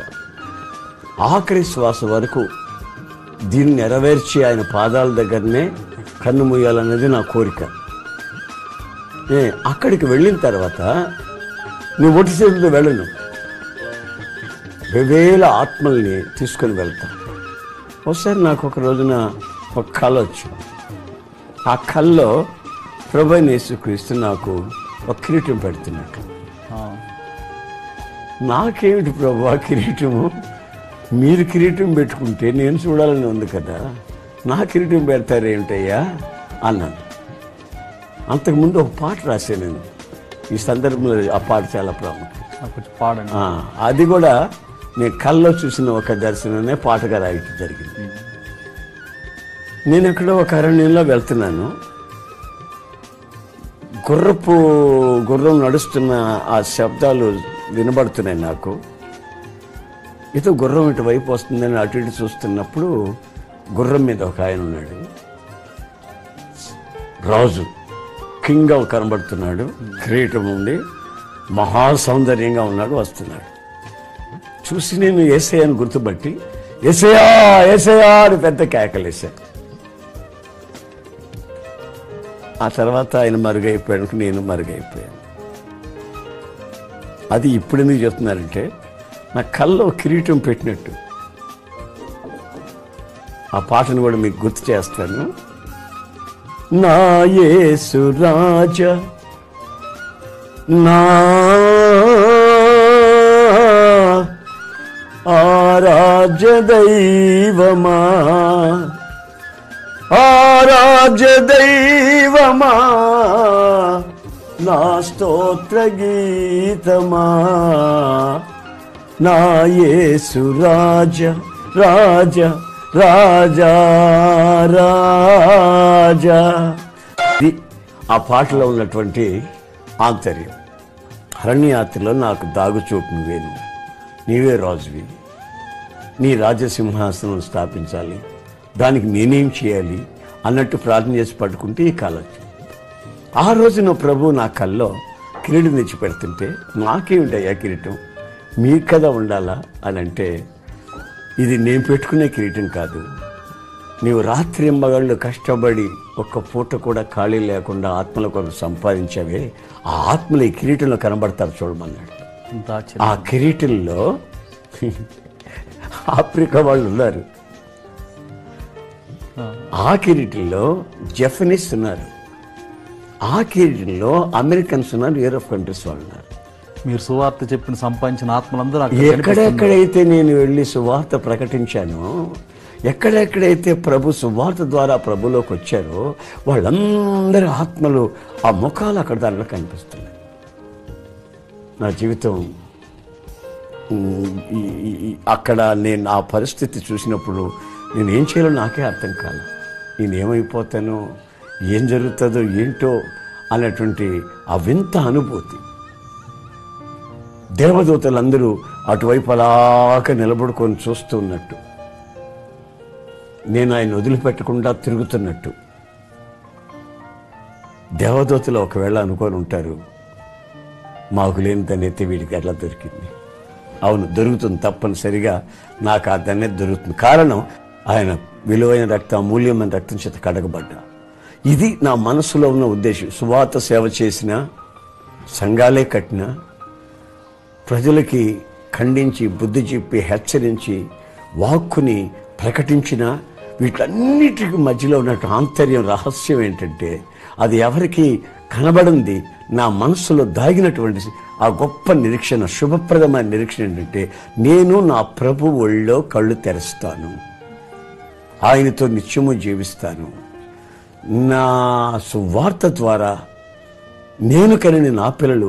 ఆఖరి శ్వాస వరకు దీన్ని నెరవేర్చి ఆయన పాదాల దగ్గరనే కన్ను మూయాలనేది నా కోరిక ఏ అక్కడికి వెళ్ళిన తర్వాత నువ్వు ఒట్టి చేతులతో వెళ్ళను వేవేల ఆత్మల్ని తీసుకొని వెళ్తా ఒకసారి నాకు ఒక రోజున ఒక కళ వచ్చింది ఆ కళ్ళలో ప్రభు యేసుక్రీస్తు నాకు ఒక కిరీటం పెడుతున్నట్టు ఆ, నాకేమిటి ప్రభు ఆ కిరీటము మీరు కిరీటం పెట్టుకుంటే నేను చూడాలని ఉంది కదా నా కిరీటం పెడతారేమిటయ్యా అన్నాను అంతకుముందు ఒక పాట రాశాను నేను ఈ సందర్భంలో ఆ పాట చాలా ప్రాముఖ్యం నాకు కొంచెం పాడండి ఆ, అది కూడా నేను కల్లో చూసిన ఒక దర్శనమే పాటగా రాయటం జరిగింది నేను ఎక్కడో ఒక అరణ్యంలో వెళ్తున్నాను గుర్రపు గుర్రం నడుస్తున్న ఆ శబ్దాలు వినబడుతున్నాయి నాకు ఏదో గుర్రం ఇటువైపు వస్తుందని అటు ఇటు చూస్తున్నప్పుడు గుర్రం మీద ఒక ఆయన ఉన్నాడు రాజు కింగ్గా కనబడుతున్నాడు కిరీటం ఉండి మహా సౌందర్యంగా ఉన్నాడు వస్తున్నాడు చూసి నేను ఏసయ్యను గుర్తుపట్టి ఏసయా ఏసయా అని పెద్ద కేకలేశాను ఆ తర్వాత ఆయన మరుగైపోయాడు నేను మరుగైపోయాను అది ఇప్పుడు ఎందుకు చెప్తున్నారంటే నా కల్లో కిరీటం పెట్టినట్టు ఆ పాటను కూడా మీకు గుర్తు చేస్తాను నా యేసు రాజ నా ఆరాధ్య దైవమా ఆరాధ్య దైవమా నా స్తోత్ర గీతమా నా యేసు రాజ రాజ రాజా రాజా ఇది ఆ పాటలో ఉన్నటువంటి ఆంతర్యం అరణ్యయాత్రలో నాకు దాగుచోటు నువ్వేను నీవే రాజువి నీ రాజసింహాసనం స్థాపించాలి దానికి నేనేం చేయాలి అన్నట్టు ప్రార్థన చేసి పట్టుకుంటే ఈ కాలం ఆ రోజున ప్రభు నా కల్లో కిరీటం తెచ్చి పెడుతుంటే నాకేమిటయ్యా కిరీటం మీకు కదా ఉండాలా అని అంటే ఇది నేను పెట్టుకునే కిరీటం కాదు నీవు రాత్రి మగళ్ళు కష్టపడి ఒక్క పూట కూడా ఖాళీ లేకుండా ఆత్మల కొరకు సంపాదించావే ఆ ఆత్మలు ఈ కిరీటంలో కనబడతారు చూడమన్నాడు ఇంత ఆశ్చర్యం ఆ కిరీటంలో ఆఫ్రికా వాళ్ళు ఉన్నారు ఆ, ఆ కిరీటంలో జపనీస్ ఉన్నారు ఆ కిరీటంలో అమెరికన్స్ ఉన్నారు యూరోప్ కంట్రీస్ వాళ్ళు ఉన్నారు మీరు సువార్త చెప్పిన సంపాదించిన ఆత్మలందరూ అక్కడ కనిపిస్తున్నారు. ఎక్కడెక్కడైతే నేను వెళ్ళి సువార్త ప్రకటించానో ఎక్కడెక్కడైతే ప్రభు సువార్త ద్వారా ప్రభులోకి వచ్చారో వాళ్ళందరి ఆత్మలు ఆ ముఖాలు అక్కడ దాంట్లో కనిపిస్తున్నాయి నా జీవితం ఉమ్, ఈ- ఈ- ఈ- అక్కడ నేను ఆ పరిస్థితి చూసినప్పుడు నేను ఏం చేయాలో నాకే అర్థం కాల నేను ఏమైపోతానో ఏం జరుగుతుందో ఏంటో అనేటువంటి ఆ వింత అనుభూతి దేవదూతలందరూ అటువైపు అలాగ నిలబడుకొని చూస్తూ ఉన్నట్టు నేను ఆయన వదిలిపెట్టకుండా తిరుగుతున్నట్టు దేవదూతలు ఒకవేళ అనుకొని ఉంటారు మాకు లేని దన్నెత్తి వీడికి ఎట్లా దొరికింది అవును దొరుకుతుంది తప్పనిసరిగా నాకు ఆ దన్నెత్తి దొరుకుతుంది కారణం ఆయన విలువైన రక్తం అమూల్యమైన రక్తం చేత కడగబడ్డా ఇది నా మనసులో ఉన్న ఉద్దేశం సువాత సేవ చేసిన సంఘాలే కట్టిన ప్రజలకి ఖండించి బుద్ధి చెప్పి హెచ్చరించి వాక్కుని ప్రకటించిన వీటన్నిటికి మధ్యలో ఉన్నట్టు ఆంతర్యం రహస్యం ఏంటంటే అది ఎవరికి కనబడింది నా మనసులో దాగినటువంటి ఆ గొప్ప నిరీక్షణ శుభప్రదమైన నిరీక్షణ ఏంటంటే నేను నా ప్రభు ఒళ్ళో కళ్ళు తెరుస్తాను ఆయనతో నిత్యము జీవిస్తాను నా సువార్త ద్వారా నేను కనిన నా పిల్లలు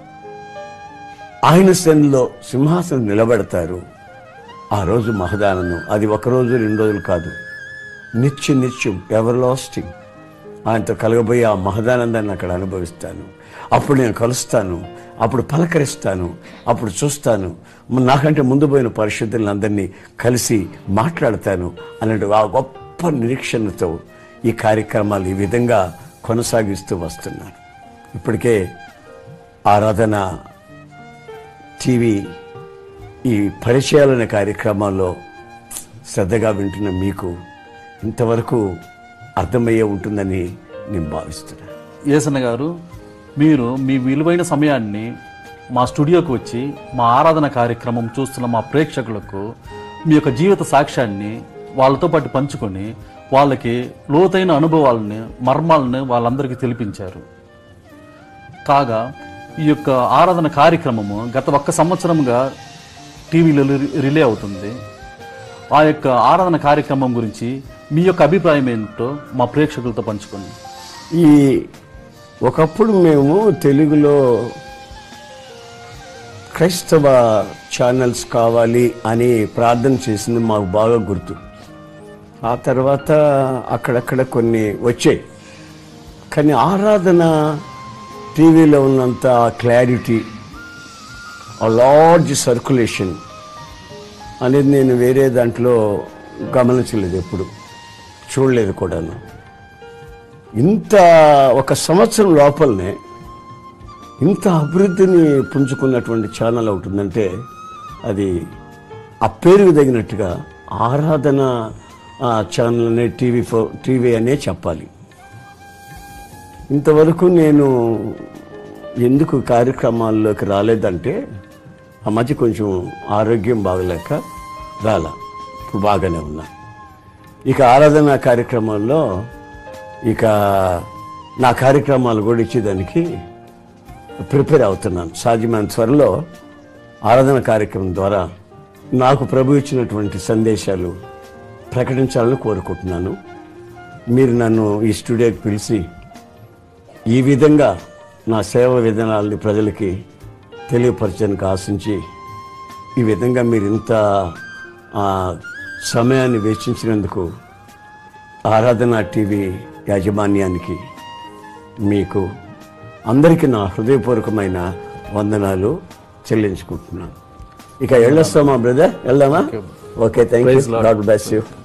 ఆయన శనిలో సింహాసనం నిలబెడతారు ఆ రోజు మహదానందం అది ఒక రోజు రెండు రోజులు కాదు నిత్యం నిత్యం ఎవర్ లాస్టింగ్ ఆయనతో కలగబోయే ఆ మహదానందాన్ని అక్కడ అనుభవిస్తాను అప్పుడు నేను కలుస్తాను అప్పుడు పలకరిస్తాను అప్పుడు చూస్తాను మ- నాకంటే ముందు పోయిన పరిశుద్ధులందరినీ కలిసి మాట్లాడతాను అన్నట్టు ఆ గొప్ప నిరీక్షణతో ఈ కార్యక్రమాలు ఈ విధంగా కొనసాగిస్తూ వస్తున్నాను ఇప్పటికే ఆరాధన టీవీ ఈ పరిచయాలనే కార్యక్రమాల్లో శ్రద్ధగా వింటున్న మీకు ఇంతవరకు అర్థమయ్యే ఉంటుందని నేను భావిస్తున్నాను ఏసన్న గారు మీరు మీ విలువైన సమయాన్ని మా స్టూడియోకి వచ్చి మా ఆరాధన కార్యక్రమం చూస్తున్న మా ప్రేక్షకులకు మీ యొక్క జీవిత సాక్ష్యాన్ని వాళ్ళతో పాటు పంచుకొని వాళ్ళకి లోతైన అనుభవాలని మర్మాలని వాళ్ళందరికీ తెలిపించారు కాగా ఈ యొక్క ఆరాధన కార్యక్రమము గత ఒక్క సంవత్సరంగా టీవీలో రి- రిలే అవుతుంది ఆ యొక్క ఆరాధన కార్యక్రమం గురించి మీ యొక్క అభిప్రాయం ఏంటో మా ప్రేక్షకులతో పంచుకోండి ఈ ఒకప్పుడు మేము తెలుగులో క్రైస్తవ ఛానల్స్ కావాలి అని ప్రార్థన చేసింది మాకు బాగా గుర్తు ఆ తర్వాత అక్కడక్కడ కొన్ని వచ్చాయి కానీ ఆరాధన టీవీలో ఉన్నంత క్లారిటీ ఆ లార్జ్ సర్క్యులేషన్ అనేది నేను వేరే దాంట్లో గమనించలేదు ఎప్పుడు చూడలేదు కూడాను ఇంత ఒక సంవత్సరం లోపలనే ఇంత అభివృద్ధిని పుంజుకున్నటువంటి ఛానల్ అవుతుందంటే అది ఆ పేరుకు తగినట్టుగా ఆరాధన ఆ, ఛానల్ అనే టీవీ ఫో టీవీ అనే చెప్పాలి ఇంతవరకు నేను ఎందుకు కార్యక్రమాల్లోకి రాలేదంటే ఆ మధ్య కొంచెం ఆరోగ్యం బాగలేక రాలా ఇప్పుడు బాగానే ఉన్నా ఇక ఆరాధన కార్యక్రమాల్లో ఇక నా కార్యక్రమాలు కూడా ఇచ్చేదానికి ప్రిపేర్ అవుతున్నాను సాధ్యమైన త్వరలో ఆరాధన కార్యక్రమం ద్వారా నాకు ప్రభు ఇచ్చినటువంటి సందేశాలు ప్రకటించాలని కోరుకుంటున్నాను మీరు నన్ను ఈ స్టూడియోకి పిలిచి ఈ విధంగా నా సేవ విధానాలని ప్రజలకి తెలియపరచడానికి ఆశించి ఈ విధంగా మీరు ఇంత ఆ, సమయాన్ని వెచ్చించినందుకు ఆరాధన టీవీ యాజమాన్యానికి మీకు అందరికీ నా హృదయపూర్వకమైన వందనాలు చెల్లించుకుంటున్నాను ఇక వెళ్ళొస్తామా బ్రదర్ వెళ్దామా okay thank you God bless you